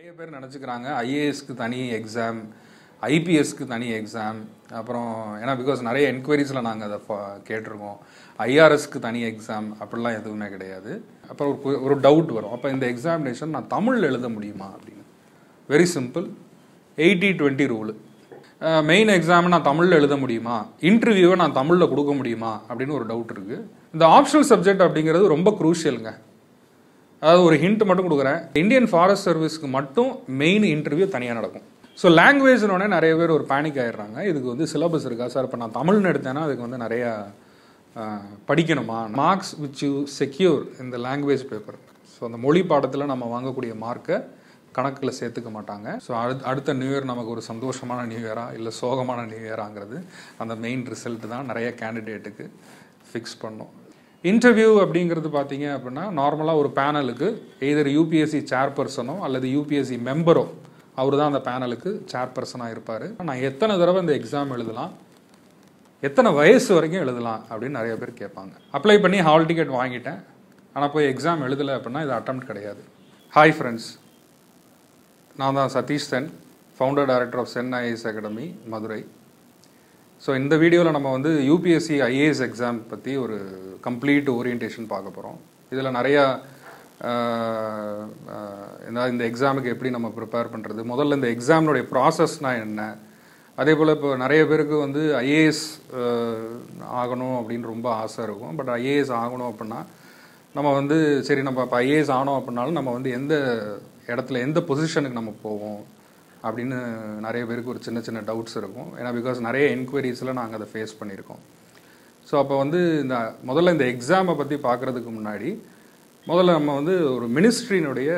நிறைய பேர் நினச்சிக்கிறாங்க ஐஏஎஸ்க்கு தனி எக்ஸாம் ஐபிஎஸ்க்கு தனி எக்ஸாம் அப்புறம் ஏன்னா பிகாஸ் நிறைய என்கொயரிஸில் நாங்கள் அதை ஃபா- கேட்டிருக்கோம் ஐஆர்எஸ்க்கு தனி எக்ஸாம் அப்படிலாம் எதுவுமே கிடையாது அப்புறம் ஒரு கு- ஒரு டவுட் வரும் அப்போ இந்த எக்ஸாமினேஷன் நான் தமிழில் எழுத முடியுமா அப்படின்னு very simple eighty twenty rule main exam நான் தமிழில் எழுத முடியுமா இன்டர்வியூவை நான் தமிழில் கொடுக்க முடியுமா அப்படின்னு ஒரு டவுட் இருக்குது இந்த ஆப்ஷனல் சப்ஜெக்ட் அப்படிங்கிறது ரொம்ப குரூஷியலுங்க அதாவது ஒரு ஹிண்ட் மட்டும் கொடுக்குறேன் இந்தியன் ஃபாரஸ்ட் சர்வீஸ்க்கு மட்டும் மெயின் இன்டர்வியூ தனியாக நடக்கும் ஸோ லாங்குவேஜ்னோடனே நிறைய பேர் ஒரு பேனிக் ஆயிடுறாங்க இதுக்கு வந்து சிலபஸ் இருக்கா சார் இப்போ நான் தமிழ்னு எடுத்தேன்னா அதுக்கு வந்து நிறையா ஆஹ், படிக்கணுமா மார்க்ஸ் விச் யூ செக்யூர் இந்த லாங்குவேஜ் பேப்பர் ஸோ அந்த மொழி பாடத்தில் நம்ம வாங்கக்கூடிய மார்க்கை கணக்கில் சேர்த்துக்க மாட்டாங்க ஸோ அடுத்த அடுத்த நியூ இயர் நமக்கு ஒரு சந்தோஷமான நியூ இயரா இல்லை சோகமான நியூ இயராங்கிறது அந்த மெயின் ரிசல்ட் தான் நிறைய கேண்டிடேட்டுக்கு ஃபிக்ஸ் பண்ணும் இன்டர்வியூ அப்படிங்கிறது பார்த்தீங்க அப்படின்னா நார்மலாக ஒரு பேனலுக்கு எய்தர் யூபிஎஸ்சி சேர்பர்சனோ அல்லது யூபிஎஸ்சி மெம்பரோ அவர் தான் அந்த பேனலுக்கு சேர்பர்சனாக இருப்பார் நான் எத்தனை தடவை இந்த எக்ஸாம் எழுதலாம் எத்தனை வயசு வரைக்கும் எழுதலாம் அப்படின்னு நிறைய பேர் கேட்பாங்க அப்ளை பண்ணி ஹால் டிக்கெட் வாங்கிட்டேன் ஆனால் போய் எக்ஸாம் எழுதலை அப்படின்னா இது அட்டம் கிடையாது ஹாய் ஃப்ரெண்ட்ஸ் நான் தான் Satish Sen founder director of Sen IAS academy Madurai so இந்த வீடியோவில் நம்ம வந்து யூபிஎஸ்சி ஐஏஎஸ் எக்ஸாம் பற்றி ஒரு கம்ப்ளீட் ஓரியன்டேஷன் பார்க்க போகிறோம் இதில் நிறையா ஆஹ், ஆஹ், இந்த- இந்த எக்ஸாமுக்கு எப்படி நம்ம ப்ரிப்பேர் பண்ணுறது முதல்ல இந்த எக்ஸாமினுடைய ப்ராசஸ்னா என்ன அதே போல் இப்போ நிறைய பேருக்கு வந்து ஐஏஎஸ் ஆகணும் அப்படின்னு ரொம்ப ஆசை இருக்கும் பட் ஐஏஎஸ் ஆகணும் அப்படின்னா நம்ம வந்து சரி நம்ம இப்போ ஐஏஎஸ் ஆனோம் அப்படின்னாலும் நம்ம வந்து எந்த இடத்துல எந்த பொசிஷனுக்கு நம்ம போவோம் அப்படின்னு நிறைய பேருக்கு ஒரு சின்ன சின்ன டவுட்ஸ் இருக்கும் ஏன்னா பிகாஸ் நிறைய என்கொயரிஸில் நாங்கள் அதை ஃபேஸ் பண்ணியிருக்கோம் ஸோ அப்போ வந்து இந்த முதல்ல இந்த எக்ஸாமை பற்றி பார்க்குறதுக்கு முன்னாடி முதல்ல நம்ம வந்து ஒரு மினிஸ்ட்ரியினுடைய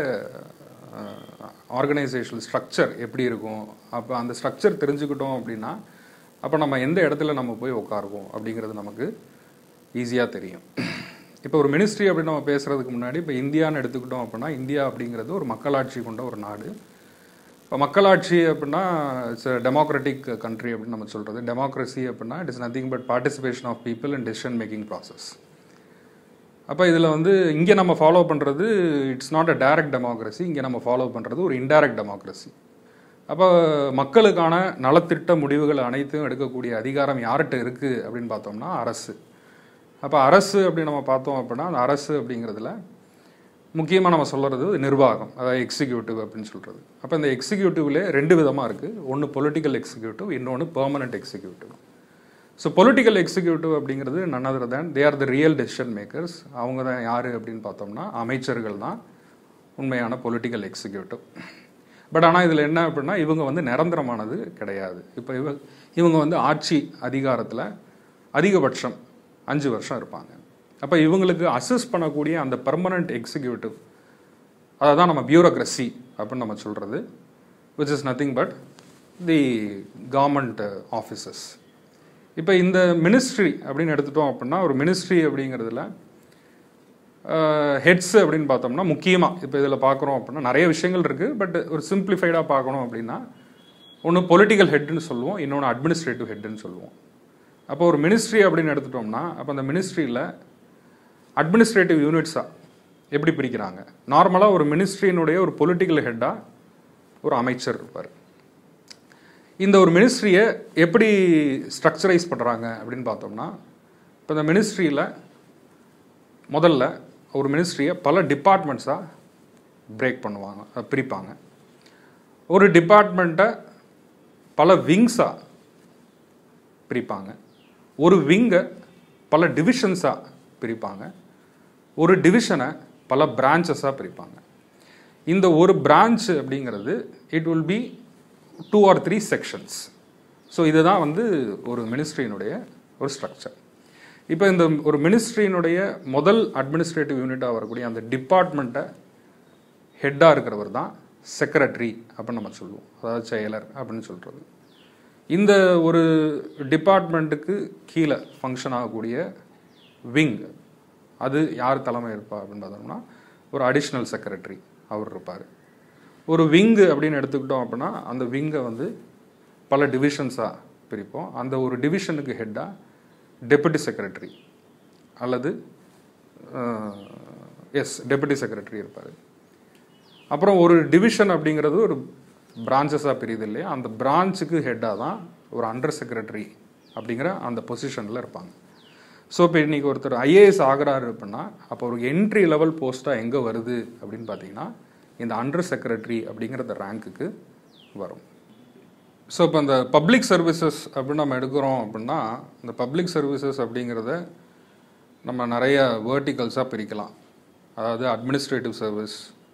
ஆர்கனைசேஷனல் ஸ்ட்ரக்சர் எப்படி இருக்கும் அப்போ அந்த ஸ்ட்ரக்சர் தெரிஞ்சுக்கிட்டோம் அப்படின்னா அப்போ நம்ம எந்த இடத்துல நம்ம போய் உட்காருவோம் அப்படிங்கிறது நமக்கு ஈஸியாக தெரியும் இப்போ ஒரு மினிஸ்ட்ரி அப்படின்னு நம்ம பேசுகிறதுக்கு முன்னாடி இப்போ இந்தியான்னு எடுத்துக்கிட்டோம் அப்படின்னா இந்தியா அப்படிங்கிறது ஒரு மக்களாட்சி கொண்ட ஒரு நாடு இப்போ மக்களாட்சி அப்படின்னா இட்ஸ் டெமோக்ராட்டிக் கண்ட்ரி அப்படின்னு நம்ம சொல்கிறது டெமோக்ரஸி அப்படின்னா it is nothing but participation of people and decision making process அப்போ இதில் வந்து இங்கே நம்ம ஃபாலோ பண்ணுறது it's not a direct democracy இங்கே நம்ம ஃபாலோ பண்ணுறது ஒரு இன்டைரக்ட் டெமோக்ரஸி அப்போ மக்களுக்கான நலத்திட்ட முடிவுகள் அனைத்தும் எடுக்கக்கூடிய அதிகாரம் யார்கிட்ட இருக்குது அப்படின்னு பார்த்தோம்னா அரசு அப்போ அரசு அப்படின்னு நம்ம பார்த்தோம் அப்படின்னா அந்த அரசு அப்படிங்கிறதுல முக்கியமாக நம்ம சொல்கிறது நிர்வாகம் அதாவது எக்ஸிக்யூட்டிவ் அப்படின்னு சொல்கிறது அப்போ இந்த எக்ஸிக்யூட்டிவ்லே ரெண்டு விதமாக இருக்குது ஒன்று பொலிட்டிக்கல் எக்ஸிக்யூட்டிவ் இன்னொன்று permanent executive so political executive அப்படிங்கிறது none other than they are the real decision makers அவங்க தான் யார் அப்படின்னு பார்த்தோம்னா அமைச்சர்கள் தான் உண்மையான பொலிட்டிக்கல் எக்ஸிக்யூட்டிவ் பட் ஆனால் இதில் என்ன அப்படின்னா இவங்க வந்து நிரந்தரமானது கிடையாது இப்போ இவ இவங்க வந்து ஆட்சி அதிகாரத்தில் அதிகபட்சம் அஞ்சு வருஷம் இருப்பாங்க அப்போ இவங்களுக்கு அசஸ் பண்ணக்கூடிய அந்த பர்மனண்ட் எக்ஸிக்யூட்டிவ் அதை தான் நம்ம பியூரோக்ரஸி அப்படின்னு நம்ம சொல்கிறது which is nothing but the government offices இப்போ இந்த மினிஸ்ட்ரி அப்படின்னு எடுத்துட்டோம் அப்படின்னா ஒரு மினிஸ்ட்ரி அப்படிங்கிறதுல ஹெட்ஸ் அப்படின்னு பார்த்தோம்னா முக்கியமாக இப்போ இதில் பார்க்குறோம் அப்படின்னா நிறைய விஷயங்கள் இருக்குது பட் ஒரு சிம்பிளிஃபைடாக பார்க்கணும் அப்படின்னா ஒன்று பொலிட்டிக்கல் ஹெட்னு சொல்லுவோம் இன்னொன்று அட்மினிஸ்ட்ரேட்டிவ் ஹெட்னு சொல்லுவோம் அப்போ ஒரு மினிஸ்ட்ரி அப்படின்னு எடுத்துட்டோம்னா அப்போ அந்த மினிஸ்ட்ரியில் அட்மினிஸ்ட்ரேட்டிவ் யூனிட்ஸாக எப்படி பிரிக்கிறாங்க நார்மலாக ஒரு மினிஸ்ட்ரியினுடைய ஒரு பொலிட்டிக்கல் ஹெட்டாக ஒரு அமைச்சர் இருப்பார் இந்த ஒரு மினிஸ்ட்ரியை எப்படி ஸ்ட்ரக்சரைஸ் பண்ணுறாங்க அப்படின்னு பார்த்தோம்னா இப்போ இந்த மினிஸ்ட்ரியில் முதல்ல ஒரு மினிஸ்ட்ரியை பல டிபார்ட்மெண்ட்ஸாக பிரேக் பண்ணுவாங்க அஹ் பிரிப்பாங்க ஒரு டிபார்ட்மெண்ட்டை பல விங்ஸாக பிரிப்பாங்க ஒரு விங்கை பல டிவிஷன்ஸாக பிரிப்பாங்க ஒரு டிவிஷனை பல பிரான்ச்சஸாக பிரிப்பாங்க இந்த ஒரு பிரான்ச் அப்படிங்கிறது it will be two or three sections so இதுதான் வந்து ஒரு மினிஸ்ட்ரியினுடைய ஒரு ஸ்ட்ரக்சர் இப்போ இந்த ஒரு மினிஸ்ட்ரியினுடைய முதல் அட்மினிஸ்ட்ரேட்டிவ் யூனிட்டாக வரக்கூடிய அந்த டிபார்ட்மெண்ட்டை ஹெட்டாக இருக்கிறவர் தான் செக்ரட்டரி அப்படின்னு நம்ம சொல்லுவோம் அதாவது செயலர் அப்படின்னு சொல்கிறது இந்த ஒரு டிபார்ட்மெண்ட்டுக்கு கீழே ஃபங்க்ஷன் ஆகக்கூடிய விங் அது யார் தலைமை இருப்பா அப்படின்னு பார்த்தோம்னா ஒரு அடிஷ்னல் செக்ரட்டரி அவர் இருப்பார் ஒரு விங்கு அப்படின்னு எடுத்துக்கிட்டோம் அப்படின்னா அந்த விங்கை வந்து பல டிவிஷன்ஸாக பிரிப்போம் அந்த ஒரு டிவிஷனுக்கு ஹெட்டாக டெபுட்டி செக்ரட்டரி அல்லது எஸ் டெபுட்டி செக்ரட்டரி இருப்பார் அப்புறம் ஒரு டிவிஷன் அப்படிங்கிறது ஒரு பிரான்ச்சஸாக பிரியுது இல்லையா அந்த பிரான்ச்சுக்கு ஹெட்டாக தான் ஒரு அண்டர் செக்ரட்டரி அப்படிங்கிற அந்த பொசிஷனில் இருப்பாங்க ஸோ இப்போ இன்றைக்கி ஒருத்தர் ஐஏஎஸ் ஆகிறாரு அப்படின்னா அப்போ ஒரு என்ட்ரி லெவல் போஸ்ட்டாக எங்கே வருது அப்படின்னு பார்த்தீங்கன்னா இந்த அண்டர் செக்ரட்டரி அப்படிங்கிற அந்த ரேங்க்குக்கு வரும் ஸோ இப்போ இந்த பப்ளிக் சர்வீசஸ் அப்படின்னு நம்ம எடுக்கிறோம் அப்படின்னா இந்த பப்ளிக் சர்வீசஸ் அப்படிங்கிறத நம்ம நிறைய வேர்ட்டிகல்ஸாக பிரிக்கலாம் அதாவது administrative service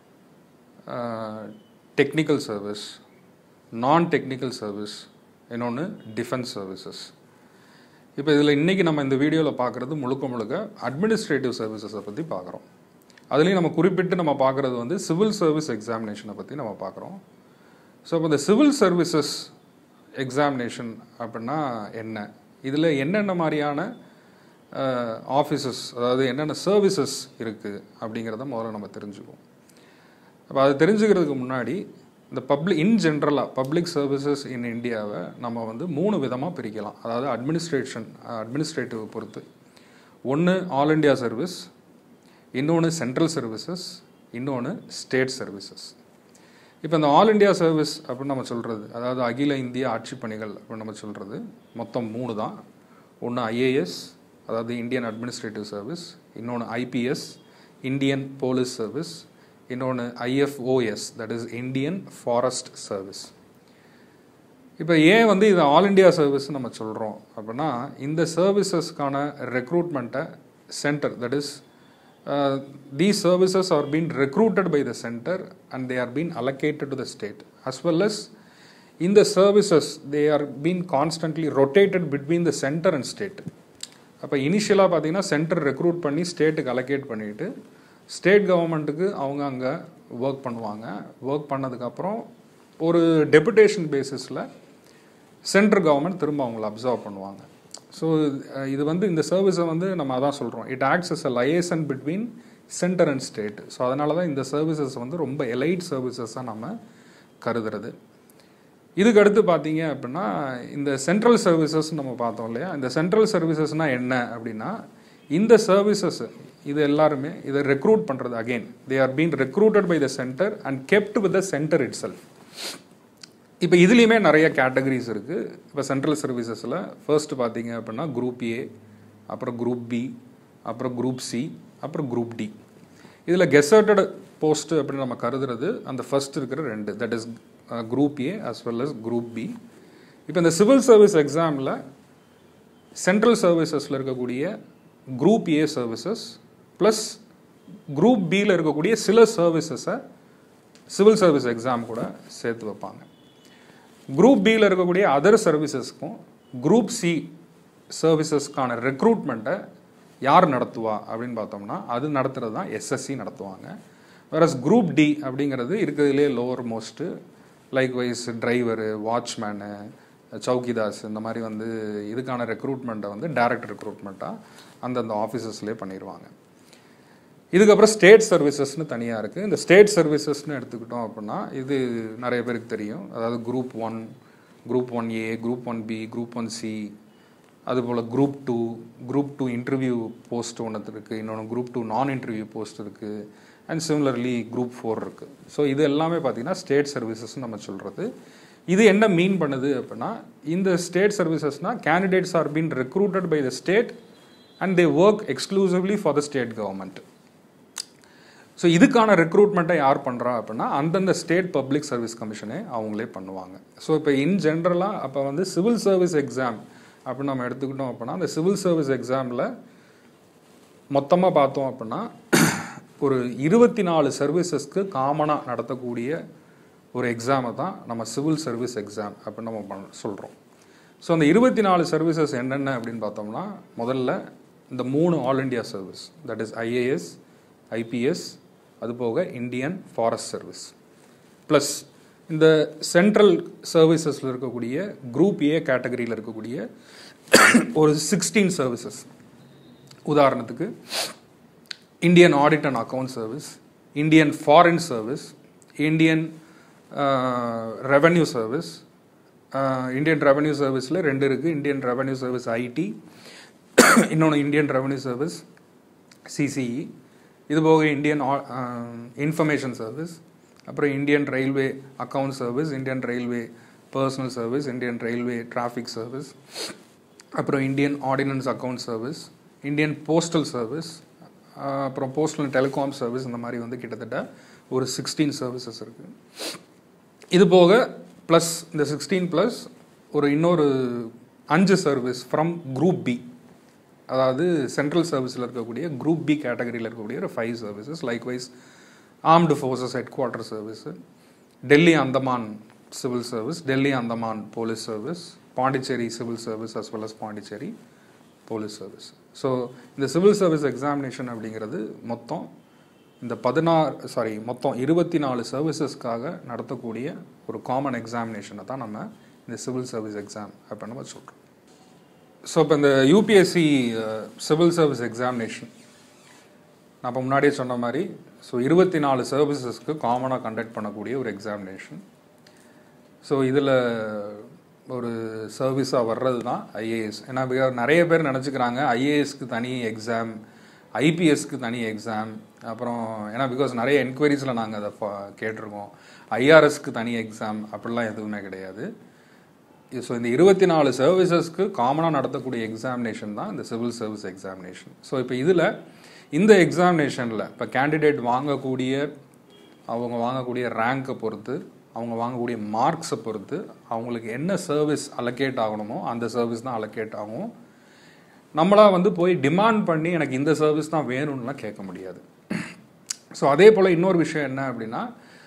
technical service non technical service இன்னொன்று டிஃபென்ஸ் சர்வீசஸ் இப்போ இதில் இன்றைக்கி நம்ம இந்த வீடியோவில் பார்க்குறது முழுக்க முழுக்க அட்மினிஸ்ட்ரேட்டிவ் சர்வீசஸை பற்றி பார்க்குறோம் அதுலேயும் நம்ம குறிப்பிட்டு நம்ம பார்க்குறது வந்து சிவில் சர்வீஸ் எக்ஸாமினேஷனை பற்றி நம்ம பார்க்குறோம் ஸோ இப்போ இந்த சிவில் சர்வீசஸ் எக்ஸாமினேஷன் அப்படின்னா என்ன இதில் என்னென்ன மாதிரியான ஆஃபீஸஸ் அதாவது என்னென்ன சர்வீசஸ் இருக்குது அப்படிங்கிறத முதல்ல நம்ம தெரிஞ்சுக்குவோம் அப்போ அதை தெரிஞ்சுக்கிறதுக்கு முன்னாடி இந்த பப்ளிக் இன் ஜென்ரலாக பப்ளிக் சர்வீசஸ் இன் இந்தியாவை நம்ம வந்து மூணு விதமாக பிரிக்கலாம் அதாவது அட்மினிஸ்ட்ரேஷன் அட்மினிஸ்ட்ரேட்டிவ் பொறுத்து ஒன்று ஆல் இண்டியா சர்வீஸ் இன்னொன்று சென்ட்ரல் சர்வீசஸ் இன்னொன்று ஸ்டேட் சர்வீசஸ் இப்போ இந்த ஆல் இண்டியா சர்வீஸ் அப்படின்னு நம்ம சொல்கிறது அதாவது அகில இந்திய ஆட்சி பணிகள் அப்படின்னு நம்ம சொல்கிறது மொத்தம் மூணு தான் ஒன்று ஐஏஎஸ் அதாவது இந்தியன் அட்மினிஸ்ட்ரேட்டிவ் சர்வீஸ் இன்னொன்று ஐபிஎஸ் இந்தியன் போலீஸ் சர்வீஸ் இன்னொன்று IFoS that is Indian forest service இப்போ ஏன் வந்து இது ஆல் இண்டியா சர்வீஸ் நம்ம சொல்கிறோம் அப்படின்னா இந்த சர்வீசஸ்க்கான ரெக்ரூட்மெண்ட்டை centre that is these services are being recruited by the center and they are being allocated to the state as well as in the services they are being constantly rotated between the center and state அப்போ இனிஷியலாக பார்த்தீங்கன்னா centre recruit பண்ணி ஸ்டேட்டுக்கு allocate பண்ணிவிட்டு state கவர்மெண்ட்டுக்கு அவங்க அங்கே work பண்ணுவாங்க ஒர்க் பண்ணதுக்கப்புறம் ஒரு டெபுடேஷன் பேசிஸில் சென்ட்ரல் கவர்மெண்ட் திரும்ப அவங்கள அப்சர்வ் பண்ணுவாங்க ஸோ இது வந்து இந்த சர்வீஸை வந்து நம்ம அதான் சொல்கிறோம் it acts as a liaison between centre and state so அதனால தான் இந்த சர்வீசஸ் வந்து ரொம்ப எலைட் சர்வீசஸாக நம்ம கருதுறது இதுக்கு அடுத்து பார்த்தீங்க அப்படின்னா இந்த சென்ட்ரல் சர்வீசஸ் நம்ம பார்த்தோம் இல்லையா இந்த சென்ட்ரல் சர்வீசஸ்னால் என்ன அப்படின்னா இந்த சர்வீசஸ் இது எல்லாருமே இதை ரெக்ரூட் பண்ணுறது again they are been recruited by the centre and kept with the centre itself இப்போ இதுலேயுமே நிறைய கேட்டகரிஸ் இருக்குது இப்போ சென்ட்ரல் சர்வீசஸில் ஃபர்ஸ்ட் பார்த்தீங்க அப்படின்னா குரூப் ஏ அப்புறம் குரூப் பி அப்புறம் குரூப் சி அப்புறம் குரூப் டி இதில் கெசர்டட் போஸ்ட் அப்படின்னு நம்ம கருதுறது அந்த ஃபர்ஸ்ட் இருக்கிற ரெண்டு that is group A as well as group B இப்போ இந்த சிவில் சர்வீஸ் எக்ஸாமில் சென்ட்ரல் சர்வீசஸில் இருக்கக்கூடிய group A services plus group பியில் இருக்கக்கூடிய சில சர்வீசஸை சிவில் சர்வீஸ் எக்ஸாம் கூட சேர்த்து வைப்பாங்க குரூப் பியில் இருக்கக்கூடிய அதர் சர்வீசஸ்க்கும் குரூப் சி சர்வீசஸ்க்கான ரெக்ரூட்மெண்ட்டை யார் நடத்துவா அப்படின்னு பார்த்தோம்னா அது நடத்துறது தான் எஸ்எஸ்சி நடத்துவாங்க வேறஸ் குரூப் டி அப்படிங்கிறது இருக்கிறதுலே lower most likewise driver watchman சௌக்கிதாஸ் இந்த மாதிரி வந்து இதுக்கான ரெக்ரூட்மெண்ட்டை வந்து டைரக்ட் ரெக்ரூட்மெண்ட்டாக அந்தந்த ஆஃபீஸஸ்லேயே பண்ணிடுவாங்க இதுக்கப்புறம் ஸ்டேட் சர்வீசஸ்னு தனியாக இருக்குது இந்த ஸ்டேட் சர்வீசஸ்னு எடுத்துக்கிட்டோம் அப்படின்னா இது நிறைய பேருக்கு தெரியும் அதாவது group one group one A group one B group one C அதுபோல் group two group two interview post ஒன்று இருக்குது இன்னொன்று group two non interview post இருக்குது அண்ட் சிமிலர்லி குரூப் ஃபோர் இருக்குது ஸோ இது எல்லாமே பார்த்தீங்கன்னா ஸ்டேட் சர்வீசஸ் நம்ம சொல்கிறது இது என்ன மீன் பண்ணுது அப்படின்னா இந்த ஸ்டேட் சர்வீசஸ்னால் candidates are been recruited by the state and they work exclusively for the state government so இதுக்கான ரெக்ரூட்மெண்ட்டை யார் பண்ணுறா அப்படின்னா அந்தந்த ஸ்டேட் பப்ளிக் சர்வீஸ் கமிஷனே அவங்களே பண்ணுவாங்க ஸோ இப்போ இன் ஜென்ரலாக அப்போ வந்து சிவில் சர்வீஸ் எக்ஸாம் அப்படின்னு நம்ம எடுத்துக்கிட்டோம் அப்படின்னா அந்த சிவில் சர்வீஸ் எக்ஸாமில் மொத்தமாக பார்த்தோம் அப்படின்னா ஒரு இருபத்தி நாலு சர்வீசஸ்க்கு காமனாக நடத்தக்கூடிய ஒரு எக்ஸாமை தான் நம்ம சிவில் சர்வீஸ் எக்ஸாம் அப்படின்னு நம்ம பண்ண சொல்கிறோம் ஸோ அந்த இருபத்தி நாலு சர்வீசஸ் என்னென்ன அப்படின்னு பார்த்தோம்னா முதல்ல இந்த மூணு all India service that is IAS IPS அது போக இந்தியன் ஃபாரஸ்ட் சர்வீஸ் ப்ளஸ் இந்த சென்ட்ரல் சர்வீசஸில் இருக்கக்கூடிய குரூப் ஏ கேட்டகரியில் இருக்கக்கூடிய ஒரு சிக்ஸ்டீன் சர்வீசஸ் உதாரணத்துக்கு Indian audit and account service Indian foreign service Indian revenue service Indian revenue சர்வீஸில் ரெண்டு இருக்குது இந்தியன் ரெவன்யூ சர்வீஸ் ஐடி இன்னொன்று இந்தியன் ரெவன்யூ சர்வீஸ் சிசிஇ இது போக இந்தியன் இன்ஃபர்மேஷன் சர்வீஸ் அப்புறம் Indian railway account service Indian railway personnel service Indian railway traffic service அப்புறம் Indian ordnance account service Indian postal service அப்புறம் postal telecom service இந்த மாதிரி வந்து கிட்டத்தட்ட ஒரு சிக்ஸ்டீன் சர்வீசஸ் இருக்குது இது போக ப்ளஸ் இந்த சிக்ஸ்டீன் ப்ளஸ் ஒரு இன்னொரு அஞ்சு சர்வீஸ் ஃப்ரம் குரூப் பி அதாவது சென்ட்ரல் சர்வீஸில் இருக்கக்கூடிய குரூப் பி கேட்டகரியில் இருக்கக்கூடிய ஒரு five services likewise armed forces headquarter service Delhi Andaman civil service Delhi Andaman police service Pondicherry civil service as well as Pondicherry police service so இந்த சிவில் சர்வீஸ் எக்ஸாமினேஷன் அப்படிங்கிறது மொத்தம் இந்த பதினாறு சாரி மொத்தம் இருபத்தி நாலு சர்வீசஸ்க்காக நடத்தக்கூடிய ஒரு காமன் எக்ஸாமினேஷனை தான் நம்ம இந்த சிவில் சர்வீஸ் எக்ஸாம் அப்படின்னு நம்ம சொல்கிறோம் ஸோ இப்போ இந்த யூபிஎஸ்சி சிவில் சர்வீஸ் எக்ஸாமினேஷன் நான் இப்போ முன்னாடியே சொன்ன மாதிரி ஸோ இருபத்தி நாலு சர்வீசஸ்க்கு காமனாக கண்டக்ட் பண்ணக்கூடிய ஒரு எக்ஸாமினேஷன் ஸோ இதில் ஒரு சர்வீஸாக வர்றது தான் ஐஏஎஸ் ஏன்னா because நிறைய பேர் நினச்சிக்கிறாங்க ஐஏஎஸ்க்கு தனி எக்ஸாம் ஐபிஎஸ்க்கு தனி எக்ஸாம் அப்புறம் ஏன்னா பிகாஸ் நிறைய என்கொயரிஸில் நாங்கள் அதை ஃபா- கேட்டிருக்கோம் ஐஆர்எஸ்க்கு தனி எக்ஸாம் அப்படிலாம் எதுவுமே கிடையாது ஸோ இந்த இருபத்தி நாலு சர்வீசஸ்க்கு காமனாக நடத்தக்கூடிய எக்ஸாமினேஷன் தான் இந்த சிவில் சர்வீஸ் எக்ஸாமினேஷன் ஸோ இப்போ இதில் இந்த எக்ஸாமினேஷனில் இப்போ கேண்டிடேட் வாங்கக்கூடிய அவங்க வாங்கக்கூடிய ரேங்கை பொறுத்து அவங்க வாங்கக்கூடிய மார்க்ஸை பொறுத்து அவங்களுக்கு என்ன சர்வீஸ் அலோகேட் ஆகணுமோ அந்த சர்வீஸ் தான் அலோகேட் ஆகும் நம்மளா வந்து போய் டிமாண்ட் பண்ணி எனக்கு இந்த சர்வீஸ் தான் வேணும்னுலாம் கேட்க முடியாது ஸோ அதே போல் இன்னொரு விஷயம் என்ன அப்படின்னா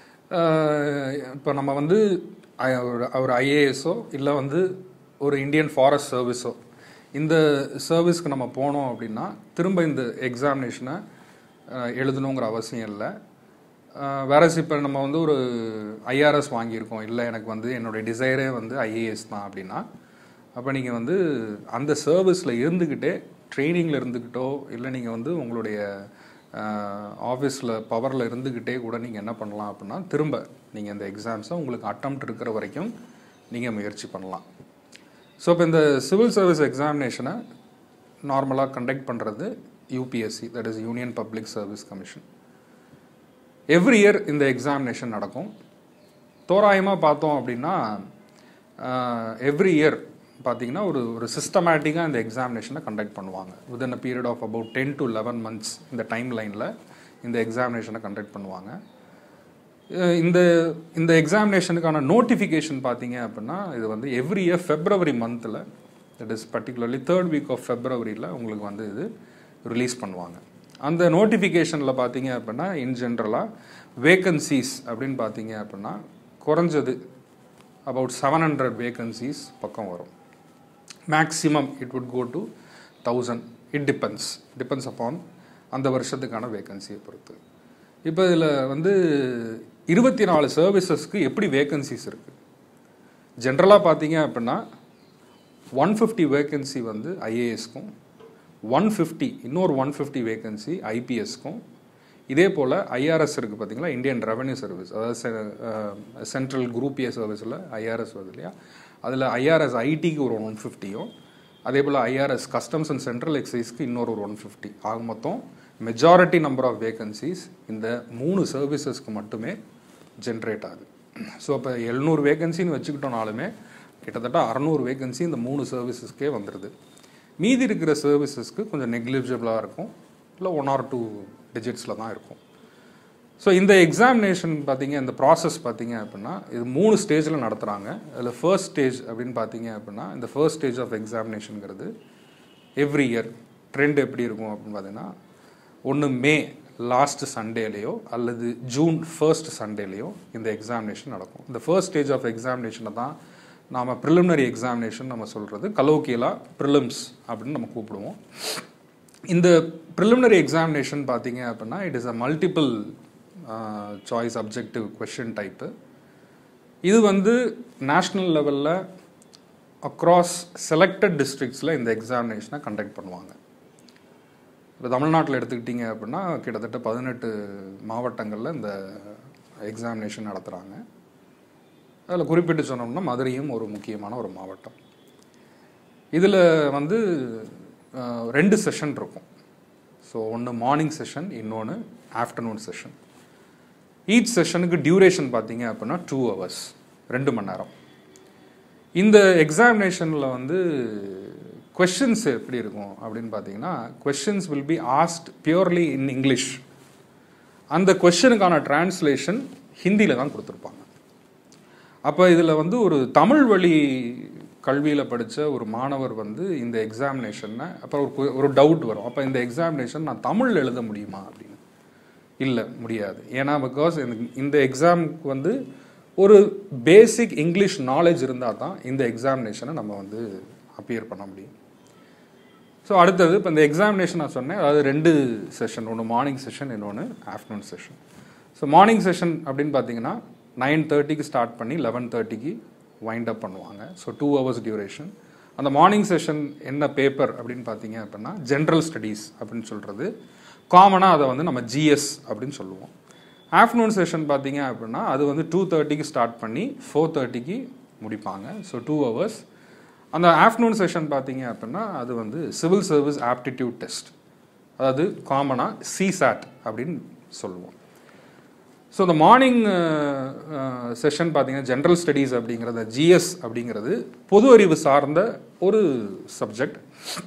இப்போ நம்ம வந்து ஐ- ஒரு- ஒரு ஐஏஎஸோ இல்லை வந்து ஒரு இந்தியன் ஃபாரஸ்ட் சர்வீஸோ இந்த சர்வீஸ்க்கு நம்ம போனோம் அப்படின்னா திரும்ப இந்த எக்ஸாமினேஷனை எழுதணுங்கிற அவசியம் இல்லை வேறஸ் இப்போ நம்ம வந்து ஒரு ஐஆர்எஸ் வாங்கியிருக்கோம் இல்லை எனக்கு வந்து என்னுடைய டிசைரே வந்து ஐஏஎஸ் தான் அப்படின்னா அப்போ நீங்கள் வந்து அந்த சர்வீஸில் இருந்துக்கிட்டே ட்ரைனிங்கில் இருந்துக்கிட்டோ இல்லை நீங்கள் வந்து உங்களுடைய ஆஃபீஸில் பவரில் இருந்துக்கிட்டே கூட நீங்கள் என்ன பண்ணலாம் அப்படின்னா திரும்ப நீங்கள் இந்த எக்ஸாம்ஸை உங்களுக்கு அட்டம்ப்ட் இருக்கிற வரைக்கும் நீங்கள் முயற்சி பண்ணலாம் ஸோ இப்போ இந்த சிவில் சர்வீஸ் எக்ஸாமினேஷனை நார்மலாக கண்டக்ட் பண்ணுறது UPSC that is union public service commission every year இந்த எக்ஸாமினேஷன் நடக்கும் தோராயமாக பார்த்தோம் அப்படின்னா எவ்ரி இயர் பார்த்தீங்கன்னா ஒரு ஒரு சிஸ்டமேட்டிக்காக இந்த எக்ஸாமினேஷனை கண்டக்ட் பண்ணுவாங்க within a period of about ten to eleven months இந்த டைம் லைனில் இந்த எக்ஸாமினேஷனை கண்டக்ட் பண்ணுவாங்க அஹ் இந்த இந்த எக்ஸாமினேஷனுக்கான நோட்டிஃபிகேஷன் பார்த்தீங்க அப்படின்னா இது வந்து எவ்ரி இயர் ஃபெப்ரவரி மந்தில் that is particularly third week of ஃபெப்ரவரியில் உங்களுக்கு வந்து இது ரிலீஸ் பண்ணுவாங்க அந்த நோட்டிஃபிகேஷனில் பார்த்தீங்க அப்படின்னா இன் ஜென்ரலாக வேக்கன்சிஸ் அப்படின்னு பார்த்தீங்க அப்படின்னா குறைஞ்சது அபவுட் செவன் ஹண்ட்ரட் வேக்கன்சிஸ் பக்கம் வரும் maximum it would go to thousand it depends depends upon அந்த வருஷத்துக்கான வேகன்சியை பொறுத்து இப்போ இதில் வந்து இருபத்தி நாலு சர்வீசஸ்க்கு எப்படி வேகன்சிஸ் இருக்குது ஜென்ரலாக பார்த்தீங்க அப்படின்னா ஒன் ஃபிஃப்டி வேகன்சி வந்து ஐஏஎஸ்க்கும் ஒன் ஃபிஃப்டி இன்னொரு ஒன் ஃபிஃப்டி வேகன்சி ஐபிஎஸ்க்கும் இதே போல் ஐஆர்எஸ் இருக்குது பார்த்தீங்களா இந்தியன் ரெவன்யூ சர்வீஸ் அதாவது சென்ட்ரல் குரூப் ஏ சர்வீஸில் ஐஆர்எஸ் வருது இல்லையா அதில் ஐஆர்எஸ் ஐடிக்கு ஒரு ஒன் ஃபிஃப்டியும் அதே போல் ஐஆர்எஸ் கஸ்டம்ஸ் அண்ட் சென்ட்ரல் எக்ஸைஸ்க்கு இன்னொரு ஒரு ஒன் ஃபிஃப்டி ஆக மொத்தம் மெஜாரிட்டி நம்பர் ஆஃப் வேகன்சிஸ் இந்த மூணு சர்வீசஸ்க்கு மட்டுமே ஜென்ரேட் ஆகுது ஸோ அப்போ எழுநூறு வேகன்சின்னு வச்சுக்கிட்டோனாலுமே கிட்டத்தட்ட அறநூறு வேகன்சி இந்த மூணு சர்வீசஸ்க்கே வந்துடுது மீதி இருக்கிற சர்வீசஸ்க்கு கொஞ்சம் நெக்லிஜிபிளாக இருக்கும் இல்லை ஒன் ஆர் டூ டிஜிட்ஸில் தான் இருக்கும் ஸோ இந்த எக்ஸாமினேஷன் பார்த்தீங்க இந்த ப்ராசஸ் பார்த்தீங்க அப்படின்னா இது மூணு ஸ்டேஜில் நடத்துகிறாங்க அதில் ஃபர்ஸ்ட் ஸ்டேஜ் அப்படின்னு பார்த்தீங்க அப்படின்னா இந்த ஃபர்ஸ்ட் ஸ்டேஜ் ஆஃப் எக்ஸாமினேஷனுங்கிறது எவ்ரி இயர் ட்ரெண்ட் எப்படி இருக்கும் அப்படின்னு பார்த்தீங்கன்னா ஒன்று மே லாஸ்ட் சண்டேலேயோ அல்லது ஜூன் ஃபர்ஸ்ட் சண்டேலேயோ இந்த எக்ஸாமினேஷன் நடக்கும் இந்த ஃபர்ஸ்ட் ஸ்டேஜ் ஆஃப் எக்ஸாமினேஷனை தான் நாம் ப்ரிலிமினரி எக்ஸாமினேஷன் நம்ம சொல்கிறது கலோக்கியலா ப்ரிலிம்ஸ் அப்படின்னு நம்ம கூப்பிடுவோம் இந்த ப்ரிலிமினரி எக்ஸாமினேஷன் பார்த்தீங்க அப்படின்னா it is a multiple choice objective question type இது வந்து நேஷ்னல் லெவலில் அக்ராஸ் செலக்டட் டிஸ்ட்ரிக்ஸில் இந்த எக்ஸாமினேஷனை கண்டக்ட் பண்ணுவாங்க இப்போ தமிழ்நாட்டில் எடுத்துக்கிட்டிங்க அப்படின்னா கிட்டத்தட்ட பதினெட்டு மாவட்டங்களில் இந்த எக்ஸாமினேஷன் நடத்துகிறாங்க அதில் குறிப்பிட்டு சொன்னோம்னா மதுரையும் ஒரு முக்கியமான ஒரு மாவட்டம் இதில் வந்து அஹ், ரெண்டு செஷன் இருக்கும் ஸோ ஒன்று மார்னிங் செஷன் இன்னொன்று ஆஃப்டர்நூன் செஷன் ஈச் செஷனுக்கு டியூரேஷன் பார்த்தீங்க அப்படின்னா டூ ஹவர்ஸ் ரெண்டு மணி நேரம் இந்த எக்ஸாமினேஷனில் வந்து கொஷின்ஸ் எப்படி இருக்கும் அப்படின்னு பார்த்தீங்கன்னா questions will be asked purely in English அந்த கொஷனுக்கான டிரான்ஸ்லேஷன் ஹிந்தியில் தான் கொடுத்துருப்பாங்க அப்போ இதில் வந்து ஒரு தமிழ் வழி கல்வியில் படித்த ஒரு மாணவர் வந்து இந்த எக்ஸாமினேஷனை அப்புறம் ஒரு கு- ஒரு டவுட் வரும் அப்போ இந்த எக்ஸாமினேஷன் நான் தமிழ் எழுத முடியுமா அப்படின்னு இல்லை முடியாது ஏன்னா பிகாஸ் இந்த எக்ஸாமுக்கு வந்து ஒரு பேசிக் இங்கிலீஷ் நாலேஜ் இருந்தால் தான் இந்த எக்ஸாமினேஷனை நம்ம வந்து அப்பியர் பண்ண முடியும் ஸோ அடுத்தது இப்போ இந்த எக்ஸாமினேஷன் நான் சொன்னேன் அதாவது ரெண்டு செஷன் ஒன்று மார்னிங் செஷன் இன்னொன்று afternoon session so morning session அப்படின்னு பார்த்தீங்கன்னா நைன் தேர்ட்டிக்கு ஸ்டார்ட் பண்ணி லெவன் தேர்ட்டிக்கு வைண்ட் அப் பண்ணுவாங்க ஸோ டூ ஹவர்ஸ் டியூரேஷன் அந்த மார்னிங் செஷன் என்ன பேப்பர் அப்படின்னு பார்த்தீங்க அப்படின்னா ஜென்ரல் ஸ்டடீஸ் அப்படின்னு சொல்கிறது காமனாக அதை வந்து நம்ம ஜிஎஸ் அப்படின்னு சொல்லுவோம் ஆஃப்டர்நூன் செஷன் பார்த்தீங்க அப்படின்னா அது வந்து டூ தேர்ட்டிக்கு ஸ்டார்ட் பண்ணி ஃபோர் தேர்ட்டிக்கு முடிப்பாங்க ஸோ டூ ஹவர்ஸ் அந்த ஆஃப்டர்நூன் செஷன் பார்த்தீங்க அப்படின்னா அது வந்து சிவில் சர்வீஸ் ஆப்டிடியூட் டெஸ்ட் அதாவது காமனாக சிசாட் அப்படின்னு சொல்லுவோம் ஸோ இந்த மார்னிங் செஷன் பார்த்தீங்கன்னா ஜென்ரல் ஸ்டடீஸ் அப்படிங்கிறது ஜிஎஸ் அப்படிங்கிறது பொது அறிவு சார்ந்த ஒரு சப்ஜெக்ட்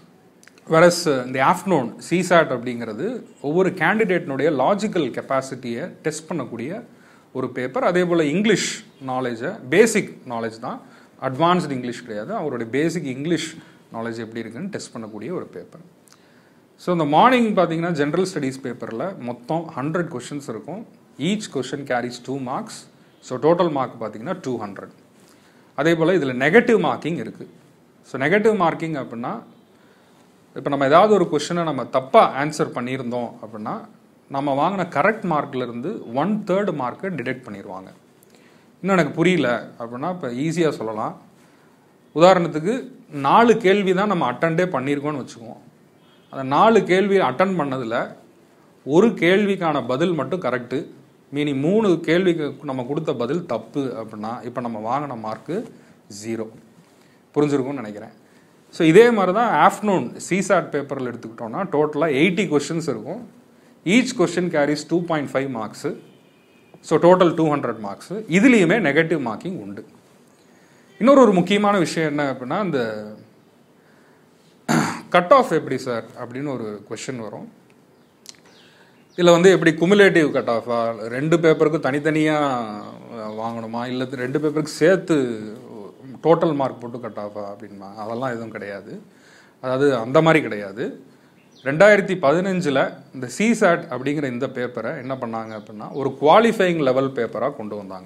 வரஸ் இந்த ஆஃப்டர்நூன் சிசாட் அப்படிங்கிறது ஒவ்வொரு கேண்டிடேட்னுடைய லாஜிக்கல் கெப்பாசிட்டியை டெஸ்ட் பண்ணக்கூடிய ஒரு பேப்பர் அதே போல் இங்கிலீஷ் நாலேஜை பேசிக் நாலேஜ் தான் அட்வான்ஸ்டு இங்கிலீஷ் கிடையாது அவருடைய பேசிக் இங்கிலீஷ் நாலேஜ் எப்படி இருக்குன்னு டெஸ்ட் பண்ணக்கூடிய ஒரு பேப்பர் ஸோ இந்த மார்னிங் பார்த்தீங்கன்னா ஜென்ரல் ஸ்டடீஸ் பேப்பரில் மொத்தம் ஹண்ட்ரட் கொஷின்ஸ் இருக்கும் each question carries two marks so total mark பார்த்தீங்கன்னா டூ ஹண்ட்ரட் அதே போல் இதில் நெகட்டிவ் மார்க்கிங் இருக்குது ஸோ நெகட்டிவ் மார்க்கிங் அப்படின்னா இப்போ நம்ம ஏதாவது ஒரு கொஷினை நம்ம தப்பாக ஆன்சர் பண்ணியிருந்தோம் அப்படின்னா நம்ம வாங்கின கரெக்ட் மார்க்லேருந்து ஒன் தேர்ட் மார்க்கை டிடெக்ட் பண்ணிடுவாங்க இன்னும் எனக்கு புரியல அப்படின்னா இப்போ ஈஸியாக சொல்லலாம் உதாரணத்துக்கு நாலு கேள்வி தான் நம்ம அட்டண்டே பண்ணியிருக்கோம்னு வச்சுக்குவோம் அந்த நாலு கேள்வி அட்டன் பண்ணதில் ஒரு கேள்விக்கான பதில் மட்டும் கரெக்டு மீனி மூணு கேள்விக்கு நம்ம கொடுத்த பதில் தப்பு அப்படின்னா இப்போ நம்ம வாங்கின மார்க்கு ஜீரோ புரிஞ்சிருக்கும்னு நினைக்கிறேன் ஸோ இதே மாதிரி தான் ஆஃப்டர்நூன் சிசாட் பேப்பரில் எடுத்துக்கிட்டோம்னா டோட்டலாக எயிட்டி கொஷின்ஸ் இருக்கும் each question carries two point five marks so total two hundred marks இதுலேயுமே நெகட்டிவ் மார்க்கிங் உண்டு இன்னொரு ஒரு முக்கியமான விஷயம் என்ன அப்படின்னா இந்த கட் ஆஃப் எப்படி சார் அப்படின்னு ஒரு கொஷின் வரும் இதில் வந்து எப்படி குமுலேட்டிவ் கட் ஆஃபா ரெண்டு பேப்பருக்கும் தனித்தனியாக வாங்கணுமா இல்லை ரெண்டு பேப்பருக்கு சேர்த்து டோட்டல் மார்க் போட்டு கட் ஆஃபா அப்படின்மா அதெல்லாம் எதுவும் கிடையாது அதாவது அந்த மாதிரி கிடையாது ரெண்டாயிரத்தி பதினஞ்சில் இந்த சிசாட் அப்படிங்கிற இந்த பேப்பரை என்ன பண்ணாங்க அப்படின்னா ஒரு குவாலிஃபைங் லெவல் பேப்பராக கொண்டு வந்தாங்க